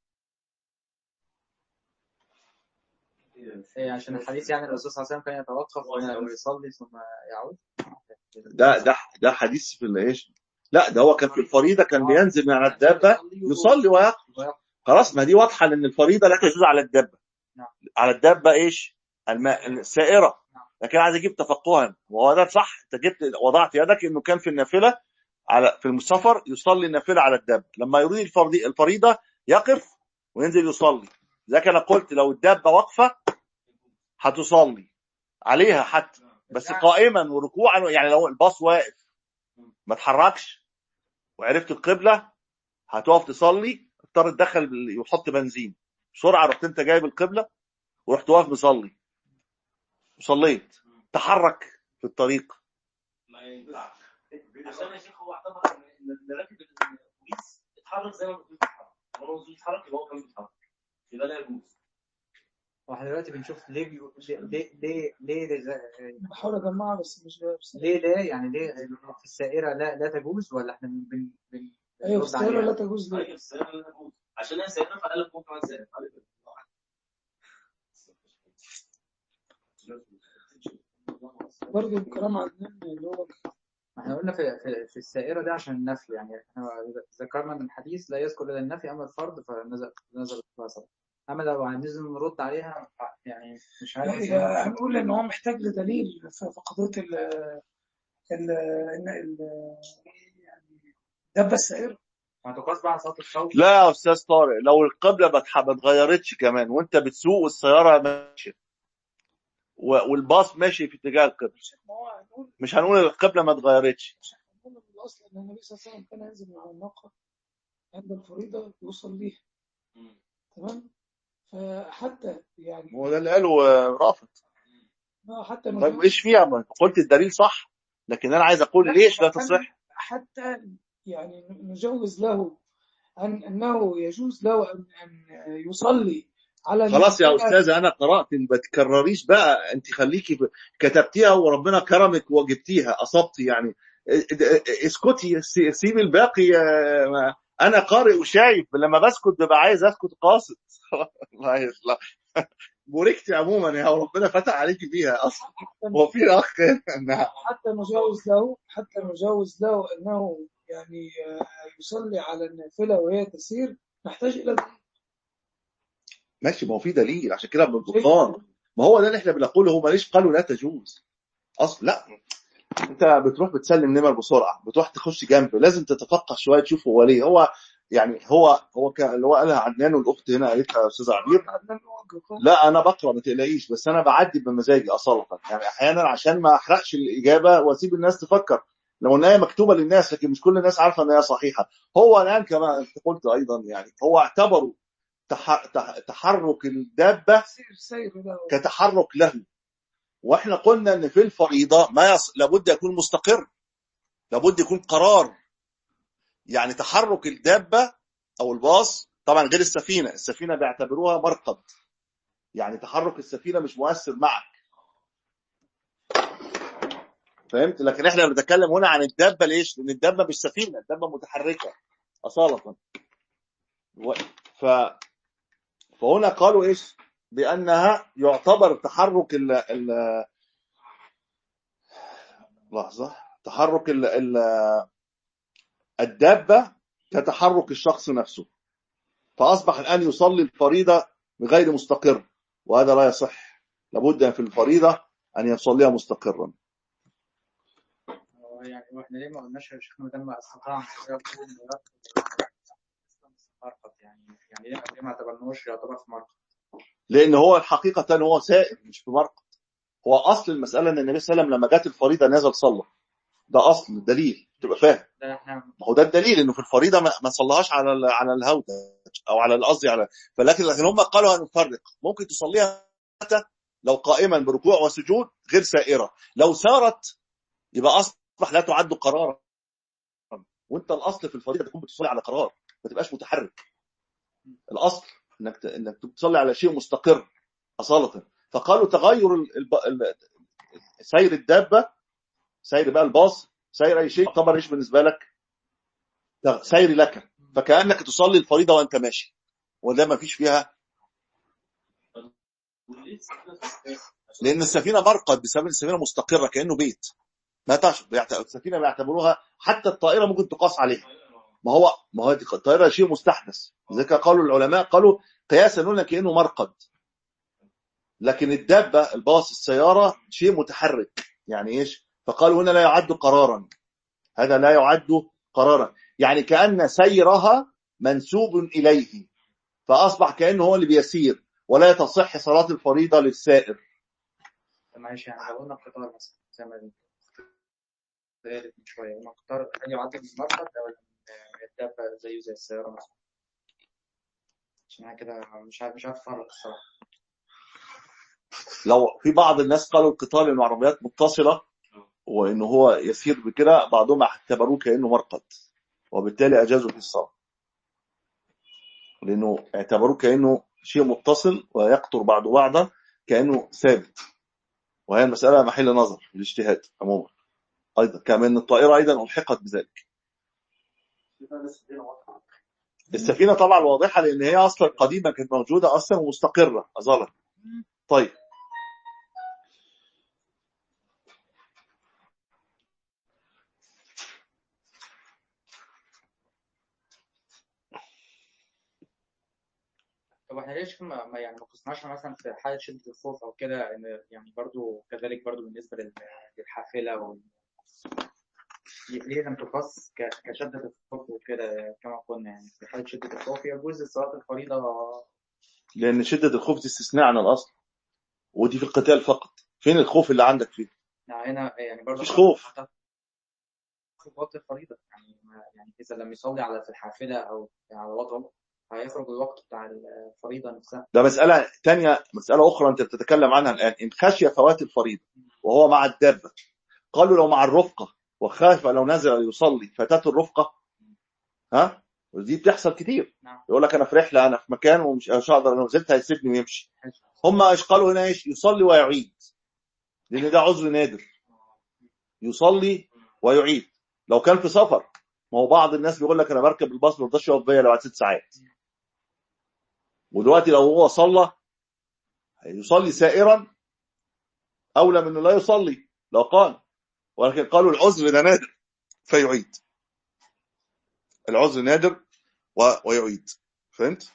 إيه عشان الحديث يعني الرسول صلى الله عليه وسلم كان يتوقف ويصلي ثم يعود ده ده ده حديث في الايش لا ده هو كان في الفريضة كان بينزل من على الدابة يصلي ويقف خلاص ما دي واضحة لأن الفريضة لا تجوز على الدابة نعم. على الدابة إيش الماء السائرة لكن عايز أجيب تفقها وهو ده صح أنت جبت وضعت يدك إنه كان في النافلة على في السفر يصلي النافلة على الدابة لما يريد الفرضي الفريضة يقف وينزل يصلي زي أنا قلت لو الدابة واقفة هتصلي عليها حتى بس قائما وركوعا يعني لو الباص واقف ما تحركش وعرفت القبلة هتقف تصلي اضطر تدخل يحط بنزين بسرعة رحت انت جايب القبلة ورحت واقف مصلي وصليت تحرك في الطريق ما ينفعش عشان يا شيخ هو اعتبر ان اللي راكب الاتوبيس اتحرك زي ما الاتوبيس اتحرك هو لو الاتوبيس اتحرك يبقى هو كمان بيتحرك يبقى ده يجوز واحنا دلوقتي بنشوف ليه بيقول ليه ليه ليه ليه, بحاول اجمعها بس مش جايب بس ليه, ليه يعني ليه في السائرة لا لا تجوز ولا احنا بن بن ايوه بنرد السيارة عليها؟ لا تجوز ليه طيب السيارة لا تجوز عشان هي سيارة فقال لك هو كمان سيارة برضه الكلام عندنا اللي هو احنا قلنا في, في, في السائرة ده عشان النفي يعني احنا ذكرنا ان الحديث لا يذكر الا النفي اما الفرض فنزل نزل الخلاصة اما لو هننزل نرد عليها يعني مش عارف هي هنقول ان هو محتاج لدليل في في قضيه ال ال ال- ال- يعني الدبه السائره هتقاس بقى على صلاة الخوف لا يا استاذ طارق لو القبلة ما اتح- ما اتغيرتش كمان وانت بتسوق والسيارة ماشية و- والباص ماشي في اتجاه القبلة ما هو هنقول مش هنقول القبلة ما اتغيرتش مش هنقول من الاصل ان النبي صلى الله عليه وسلم كان ينزل من على الناقه عند الفريضه يوصل ليها تمام فحتى يعني هو ده اللي قاله آه، رافض آه، حتى طيب نجوز ايش فيها ما قلت الدليل صح لكن انا عايز اقول ليش لا تصح حتى يعني نجوز له أن أنه يجوز له أن أن يصلي على خلاص يا النافلة. استاذه انا قرات ما تكرريش بقى انت خليكي ب- كتبتيها وربنا كرمك وجبتيها اصبتي يعني اسكتي سي- سيبي الباقي آه، ما- انا قارئ وشايف لما بسكت ببقى عايز اسكت قاصد الله يصلح بوركتي عموما يا ربنا فتح عليكي بيها اصلا هو في اخ نعم حتى نجوز له حتى نجوز له أنه يعني آه، يصلي على النافلة وهي تسير نحتاج إلى دليل. ماشي ما هو في دليل عشان كده بالبطلان ما هو ده اللي احنا بنقوله هو ليش قالوا لا تجوز اصل لا انت بتروح بتسلم نمر بسرعه بتروح تخش جنبه لازم تتفقه شويه تشوف هو ليه هو يعني هو هو كان اللي هو قالها عدنان والاخت هنا قالتها يا استاذ عبير عدنان نوجه قول. لا انا بقرا ما تقلقيش بس انا بعدي بمزاجي اصاله يعني احيانا عشان ما احرقش الاجابه واسيب الناس تفكر لو ان هي مكتوبه للناس لكن مش كل الناس عارفه ان هي صحيحه هو الان كما انت قلت ايضا يعني هو اعتبروا تح... تح... تحرك الدابه سير سير له كتحرك له واحنا قلنا ان في الفريضه ما يص... لابد يكون مستقر لابد يكون قرار يعني تحرك الدابه او الباص طبعا غير السفينه السفينه بيعتبروها مرقد يعني تحرك السفينه مش مؤثر معك فهمت لكن احنا بنتكلم هنا عن الدابه ليش لان الدابه مش سفينه الدابه متحركه اصاله و... ف... فهنا قالوا ايش بانها يعتبر تحرك ال... ال... لحظه تحرك ال... ال... الدابه كتحرك الشخص نفسه فاصبح الان يصلي الفريضه بغير مستقر وهذا لا يصح لابد في الفريضه ان يصليها مستقرا هو يعني واحنا ليه ما قلناش يا شيخنا ما دام استطاع أن يكون مرقد يعني يعني ليه ليه ما اعتبرناهوش يعتبر في مرقد لان هو حقيقه هو سائر مش في مرقد هو اصل المساله ان النبي صلى الله عليه وسلم لما جت الفريضه نزل صلى ده اصل الدليل تبقى فاهم ده احنا ما هو ده الدليل انه في الفريضه ما, ما صلاهاش على ال- على الهودج او على القصدي على فلكن لكن هم قالوا هنفرق ممكن تصليها حتى لو قائما بركوع وسجود غير سائره لو سارت يبقى اصبح لا تعد قرارا وانت الاصل في الفريضه تكون بتصلي على قرار ما تبقاش متحرك الاصل انك ت- انك تصلي على شيء مستقر اصاله فقالوا تغير ال- الب- ال- سير الدابه سير بقى الباص سير اي شيء يعتبر ايش بالنسبه لك تغ- سير لك فكانك تصلي الفريضه وانت ماشي وده ما فيش فيها وليه السفينة في- لان السفينه مرقد بسبب السفينه مستقره كانه بيت ما تعرف بيعت- السفينه بيعتبروها حتى الطائره ممكن تقاس عليها ما هو ما هو دي الطائره شيء مستحدث لذلك قالوا العلماء قالوا قياسا لنا كانه مرقد لكن الدابه الباص السياره شيء متحرك يعني ايش فقالوا هنا لا يعد قرارا هذا لا يعد قرارا يعني كان سيرها منسوب اليه فاصبح كانه هو اللي بيسير ولا تصح صلاه الفريضه للسائر معلش يعني لو قلنا القطار مثلا زي ما قالت من شويه قلنا القطار هل يعد من المرقد او من الدابه زيه زي السياره مثلا عشان انا كده مش عارف مش عارف افرق الصراحه لو في بعض الناس قالوا القطار انه عربيات متصله وانه هو يسير بكده بعضهم اعتبروه كانه مرقد وبالتالي اجازوا في الصلاه لانه اعتبروه كانه شيء متصل ويقطر بعضه بعضا كانه ثابت وهي المساله محل نظر في الاجتهاد عموما ايضا كما ان الطائره ايضا الحقت بذلك السفينه طبعا واضحه لان هي اصلا قديمه كانت موجوده اصلا ومستقره اظلا طيب طب احنا ليش ما ما- يعني ما قصناش مثلا في حاله شده الخوف او كده ان يعني برضو كذلك برضو بالنسبه لل- للحافله وال... ليه لم تقص ك- كشده الخوف وكده كما قلنا يعني في حاله شده الخوف يجوز صلاه الفريضه لان شده الخوف دي استثناء عن الاصل ودي في القتال فقط فين الخوف اللي عندك فيه يعني هنا يعني برضو مفيش خوف. في وقت الفريضه يعني ما يعني اذا لم يصلي على في الحافله او على وضعه هيخرج الوقت بتاع الفريضه نفسها ده مسألة تانية مسألة أخرى أنت بتتكلم عنها الآن إن خشي فوات الفريضة وهو مع الدابة قالوا لو مع الرفقة وخاف لو نزل يصلي فاتته الرفقة ها ودي بتحصل كتير نعم. يقول لك أنا في رحلة أنا في مكان ومش مش هقدر لو نزلت هيسيبني ويمشي هم ايش قالوا هنا ايش يصلي ويعيد لأن ده عذر نادر يصلي ويعيد لو كان في سفر ما هو بعض الناس بيقول لك أنا بركب الباص ما رضاش يقف بيا لو قعدت ست ساعات ودلوقتي لو هو صلى يصلي سائرا اولى من انه لا يصلي لو قال ولكن قالوا العذر ده نادر فيعيد العذر نادر و... ويعيد فهمت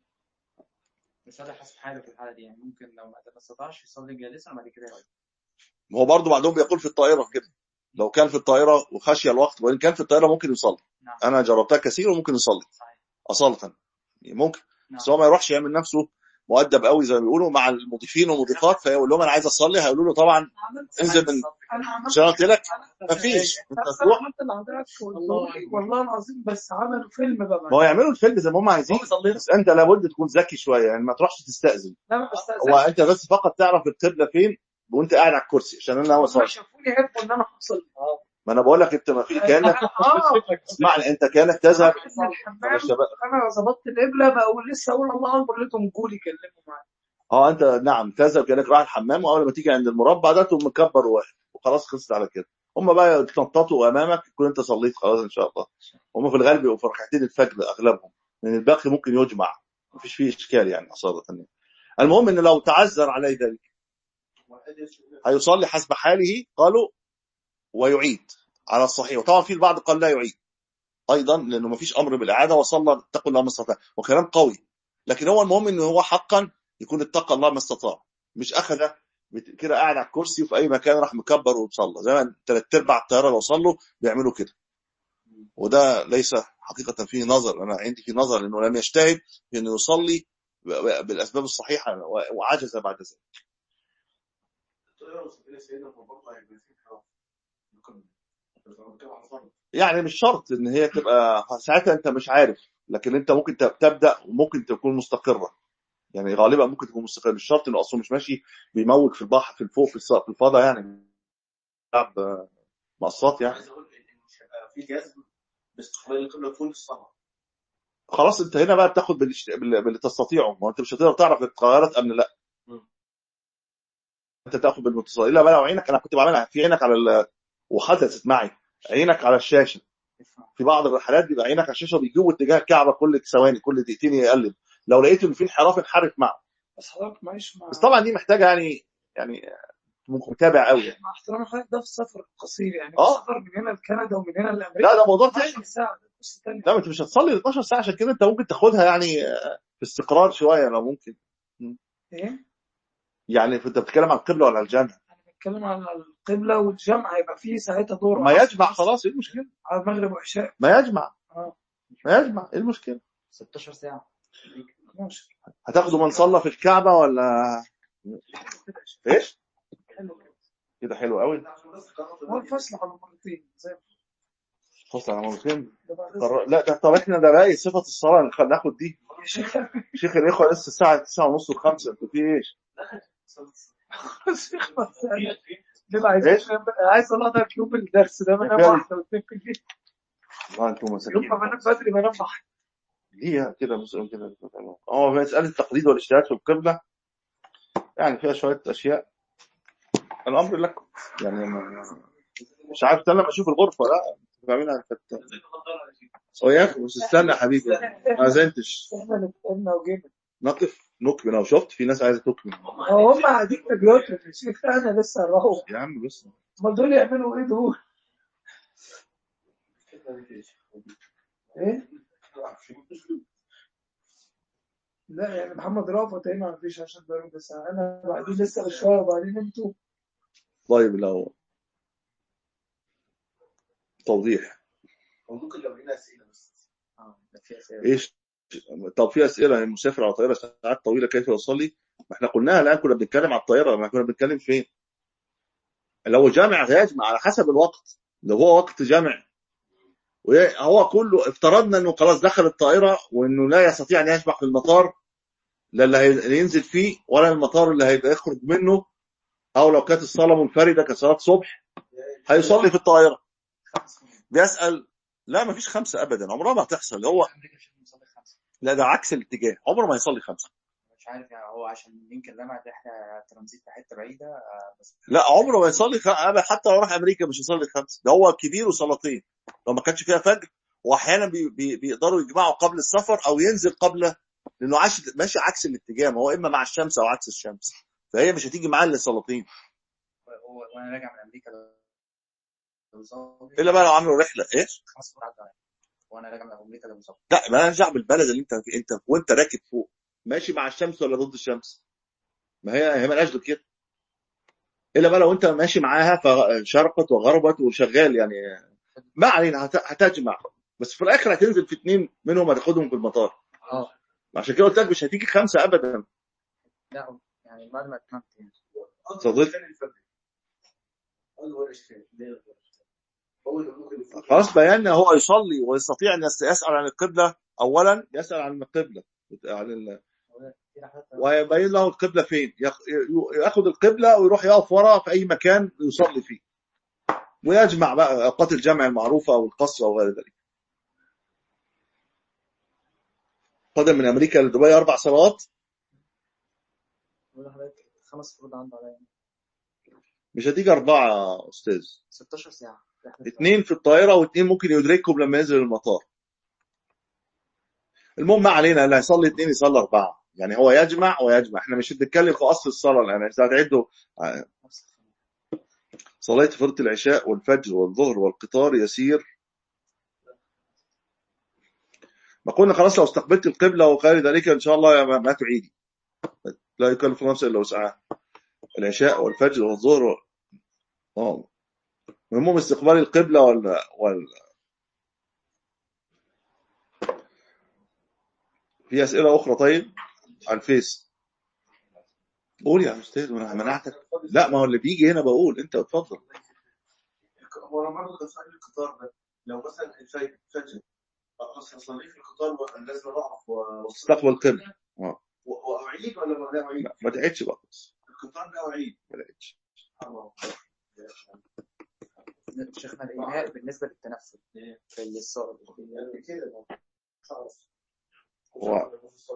بس هذا حسب حاله في الحاله دي يعني ممكن لو ما ما استطاعش يصلي جالسا بعد كده يقعد. هو برضه بعضهم بيقول في الطائره كده لو كان في الطائره وخشي الوقت وان كان في الطائره ممكن يصلي نعم انا جربتها كثير وممكن يصلي صحيح اصاله ممكن نعم بس هو ما يروحش يعمل نفسه مؤدب قوي زي ما بيقولوا مع المضيفين والمضيفات فيقول لهم انا عايز اصلي هيقولوا له طبعا عملت انزل من انا عملت مش أنا قلت لك أنا- مفيش انت بس تروح انا عملت لحضرتك الله والله والله العظيم بس عملوا فيلم بقى ما هو يعملوا الفيلم زي ما هم عايزين بس انت لابد تكون ذكي شويه يعني ما تروحش تستاذن لا ما هو بستأذن انت بس فقط تعرف القبله فين وانت قاعد على الكرسي عشان انا هو هم صار شافوني يحبوا ان انا اوصل ما انا بقول لك انت ما في كانك اه اسمعني انت كانك تذهب بس الحمام على الشباب انا ظبطت القبله بقول لسه اقول الله اكبر لقيتهم جول يكلموا معايا اه انت نعم تذهب كانك رايح الحمام واول ما تيجي عند المربع ده تقوم مكبر واحد وخلاص خلصت على كده هم بقى يتنططوا امامك يكون انت صليت خلاص ان شاء الله هم في الغالب بيبقوا في ركعتين الفجر اغلبهم لان الباقي ممكن يجمع مفيش فيه اشكال يعني اصاله المهم ان لو تعذر عليه ذلك هيصلي حسب حاله قالوا ويعيد على الصحيح وطبعا في البعض قال لا يعيد ايضا لانه ما فيش امر بالاعاده وصلى اتقوا الله ما استطاع وكلام قوي لكن هو المهم انه هو حقا يكون اتقى الله ما استطاع مش اخذ بت- كده قاعد على الكرسي وفي اي مكان راح مكبر وصلى زي ما ثلاث ارباع الطياره لو صلوا بيعملوا كده وده ليس حقيقة فيه نظر أنا عندي في نظر أنه لم يجتهد في أنه يصلي ب- بالأسباب الصحيحة و- وعجز بعد ذلك الطائرة وسفينة سيدنا برضه هيبقى فيه انحراف ممكن بتكلم عن فرض يعني مش شرط ان هي تبقى ساعتها انت مش عارف لكن انت ممكن تب- تبدا وممكن تكون مستقره يعني غالبا ممكن تكون مستقره مش شرط انه اصلا مش ماشي بيموج في البحر في الفوق في الص- في الفضاء يعني بيلعب آه، مقصات يعني عايز اقول ان مش هيبقى في جذب باستقبال القبله طول السنه خلاص انت هنا بقى بتاخد بالش- بال- باللي تستطيعه ما انت مش هتقدر تعرف اتغيرت ام لا مم. انت تاخد بالمتصل الا بقى لو عينك انا كنت بعملها في عينك على ال... وحدثت معي عينك على الشاشه في بعض الرحلات بيبقى عينك على الشاشه بيجيبوا اتجاه الكعبه كل ثواني كل دقيقتين يقلب لو لقيت ان في انحراف انحرف معه بس حضرتك معيش مع بس طبعا دي محتاجه يعني يعني متابع قوي يعني. مع احترام حضرتك ده في السفر القصير يعني آه. السفر من هنا لكندا ومن هنا لامريكا لا ده موضوع تاني 12 ساعه ده قصه ثانيه لا ما انت مش هتصلي 12 ساعه عشان كده انت ممكن تاخدها يعني آه، في استقرار شويه لو ممكن ايه يعني انت بتتكلم عن القبله ولا على الجنه انا بتكلم على القبله والجمع هيبقى فيه ساعتها دور ما عصر يجمع بس خلاص ايه المشكله على المغرب وعشاء ما يجمع اه ما يجمع ايه المشكله 16 ساعه 12 هتاخده من صلى في الكعبه ولا ايش حلو كده كده حلو قوي عشان بس قررت هو الفصل على مرتين زي خلاص على مرتين ده بعد قرر- لا ده طب احنا ده باقي صفه الصلاه نخ- ناخد دي يا شيخ شيخ الاخوه لسه الساعه 9 ونص و5 انتوا في ايش الشيخ بس يعني كده عايز إيش؟ عايز اطلع يوم الدرس ده بنام فعلا. واحده واثنين في الليل والله انتوا يوم مساكين ما بنام بدري بنام واحده ليه كده مسؤول كده اه مساله التقليد والاجتهاد في القبله يعني فيها شويه اشياء الامر لكم يعني ما- مش عارف انا لما اشوف الغرفه لا بعملها فتة هو يا اخي بس استنى يا حبيبي ما زنتش احنا اللي اتقلنا وجينا نقف نكمل لو شفت في ناس عايزه تكمل هو هم قاعدين في بيوتهم يا شيخ انا لسه هروح يا عم بس امال دول يعملوا ايه دول؟ ايه؟ لا يعني محمد رافت هنا ما فيش عشان بقاله بس انا بعدين لسه بشويه وبعدين انتوا طيب لو توضيح وممكن لو لقينا اسئله بس اه ده في اسئله ايش طب في اسئله المسافر على طائره ساعات طويله كيف يصلي؟ ما احنا قلناها الان كنا بنتكلم على الطائره ما كنا بنتكلم فين؟ لو جامع هيجمع على حسب الوقت لو هو وقت جمع وهو كله افترضنا انه خلاص دخل الطائره وانه لا يستطيع ان يشبع في المطار لا اللي هي- اللي ينزل فيه ولا المطار اللي هيبقى يخرج منه او لو كانت الصلاه منفرده كصلاه صبح هيصلي في الطائره بيسال لا ما فيش خمسه ابدا عمرها ما هتحصل هو امريكا مش بنصلي خمسه لا ده عكس الاتجاه عمره ما يصلي خمسه مش عارف يعني هو عشان يمكن لما احنا ترانزيت في حته بعيده آه، بس لا عمره ما يصلي خ... أبدا حتى لو راح امريكا مش يصلي خمسه ده هو كبير وصلاتين لو ما كانش فيها فجر واحيانا بي... بي... بيقدروا يجمعوا قبل السفر او ينزل قبل لانه عاش ماشي عكس الاتجاه ما هو اما مع الشمس او عكس الشمس فهي مش هتيجي معاه الا صلاتين هو وانا راجع من امريكا لو بصلي الا بقى لو عملوا رحله ايش؟ خمس مرات عليا وانا راجع من امريكا لو بصلي لا ما نرجع بالبلد اللي انت انت وانت راكب فوق ماشي مع الشمس ولا ضد الشمس ما هي هي مالهاش غير كده الا بقى لو انت ماشي معاها فشرقت وغربت وشغال يعني ما علينا هت- هتجمع بس في الاخر هتنزل في اثنين منهم هتاخدهم في المطار اه عشان كده قلت لك مش هتيجي خمسه ابدا لا يعني بعد ما اتممت يعني صديق. كان الفجر اول اشكال ليه هو اللي ممكن يفوت خلاص بينا هو يصلي ويستطيع ان يس- يسال عن القبله اولا يسال عن القبله عن ال... في رحلات ويبين له القبله فين ياخ- ي- ياخد القبله ويروح يقف ورا في اي مكان يصلي فيه ويجمع بقى اوقات الجمع المعروفه او القصر او غير ذلك قدم من امريكا لدبي اربع صلوات بقول لحضرتك خمس فروض عنده عليا مش هتيجي اربعه يا استاذ 16 ساعه رحلة اثنين في الطائره واثنين ممكن يدركهم لما ينزل المطار المهم ما علينا اللي هيصلي اثنين يصلي اربعه يعني هو يجمع ويجمع احنا مش بنتكلم في اصل الصلاه لان اذا هتعدوا آه، نفس الخمس. صليت فرض العشاء والفجر والظهر والقطار يسير ما قلنا خلاص لو استقبلت القبلة وغير ذلك إن شاء الله ما, ما تعيدي لا يكلف نفسا إلا وسعها العشاء والفجر والظهر اه المهم استقبال القبلة وال... وال... في اسئله اخرى طيب على الفيس قول يا استاذ وانا منعتك لا ما هو اللي بيجي هنا بقول انت اتفضل هو انا برضه كان سؤال القطار ده لو مثلا الفجر فجر اصل اصلي في القطار وأنا لازم اقف و- استقبل قبل و- واعيد ولا ما لا اعيد؟ لا ما تعيدش بقى خلاص القطار ده اعيد ما تعيدش الله. شيخنا الإيماء بالنسبة للتنفس في الصائم يعني كده خلاص هو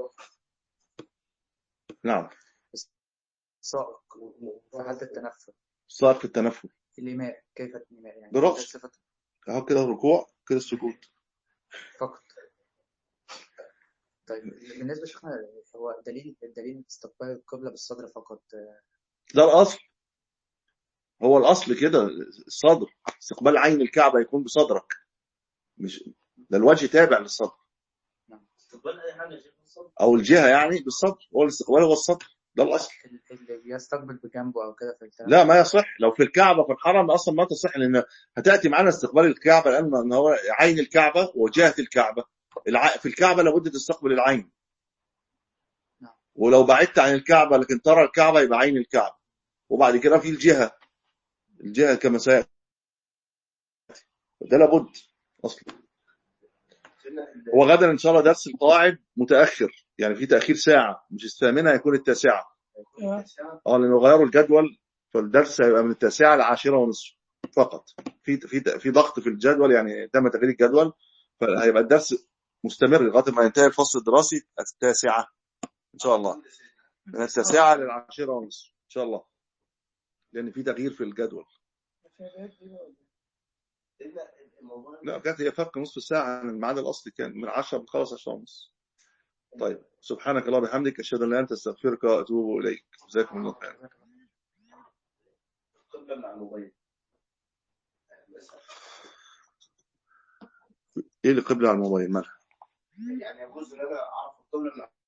نعم سائق في حالة التنفس صار في التنفس الإيماء كيف الإيماء يعني بالرأس. صفة اهو كده الركوع كده السجود فقط طيب بالنسبة شيخنا هو دليل الدليل استقبال القبلة بالصدر فقط ده الاصل هو الاصل كده الصدر استقبال عين الكعبه يكون بصدرك مش ده الوجه تابع للصدر استقبال اي حاجه يا شيخ بالصبر او الجهه يعني بالصدر هو الاستقبال هو الصدر ده الاصل اللي بيستقبل بجنبه أو كده في التنفس لا ما يصح لو في الكعبه في الحرم اصلا ما تصح لان هتاتي معنا استقبال الكعبه لان ان هو عين الكعبه وجهه الكعبه الع... في الكعبه لابد تستقبل العين نعم. ولو بعدت عن الكعبه لكن ترى الكعبه يبقى عين الكعبه وبعد كده في الجهه الجهه كما سياتي ده لابد اصلا هو غدا ان شاء الله درس القواعد متاخر يعني في تاخير ساعه مش الثامنه هيكون التاسعه آه. اه لانه غيروا الجدول فالدرس هيبقى من التاسعه للعاشره ونصف فقط في في في ضغط في الجدول يعني تم تغيير الجدول فهيبقى الدرس مستمر لغايه ما ينتهي الفصل الدراسي التاسعه ان شاء الله من التاسعه للعاشره ونصف ان شاء الله لان في تغيير في الجدول إلا الموضوع لا كانت هي فرق نصف ساعه عن الميعاد الاصلي كان من 10 بنخلص 10 ونص طيب سبحانك اللهم وبحمدك اشهد ان لا اله الا انت استغفرك واتوب اليك جزاكم الله خير القبلة مع الموبايل ايه اللي قبل على الموبايل مالها يعني يجوز ان انا اعرف القبلة مع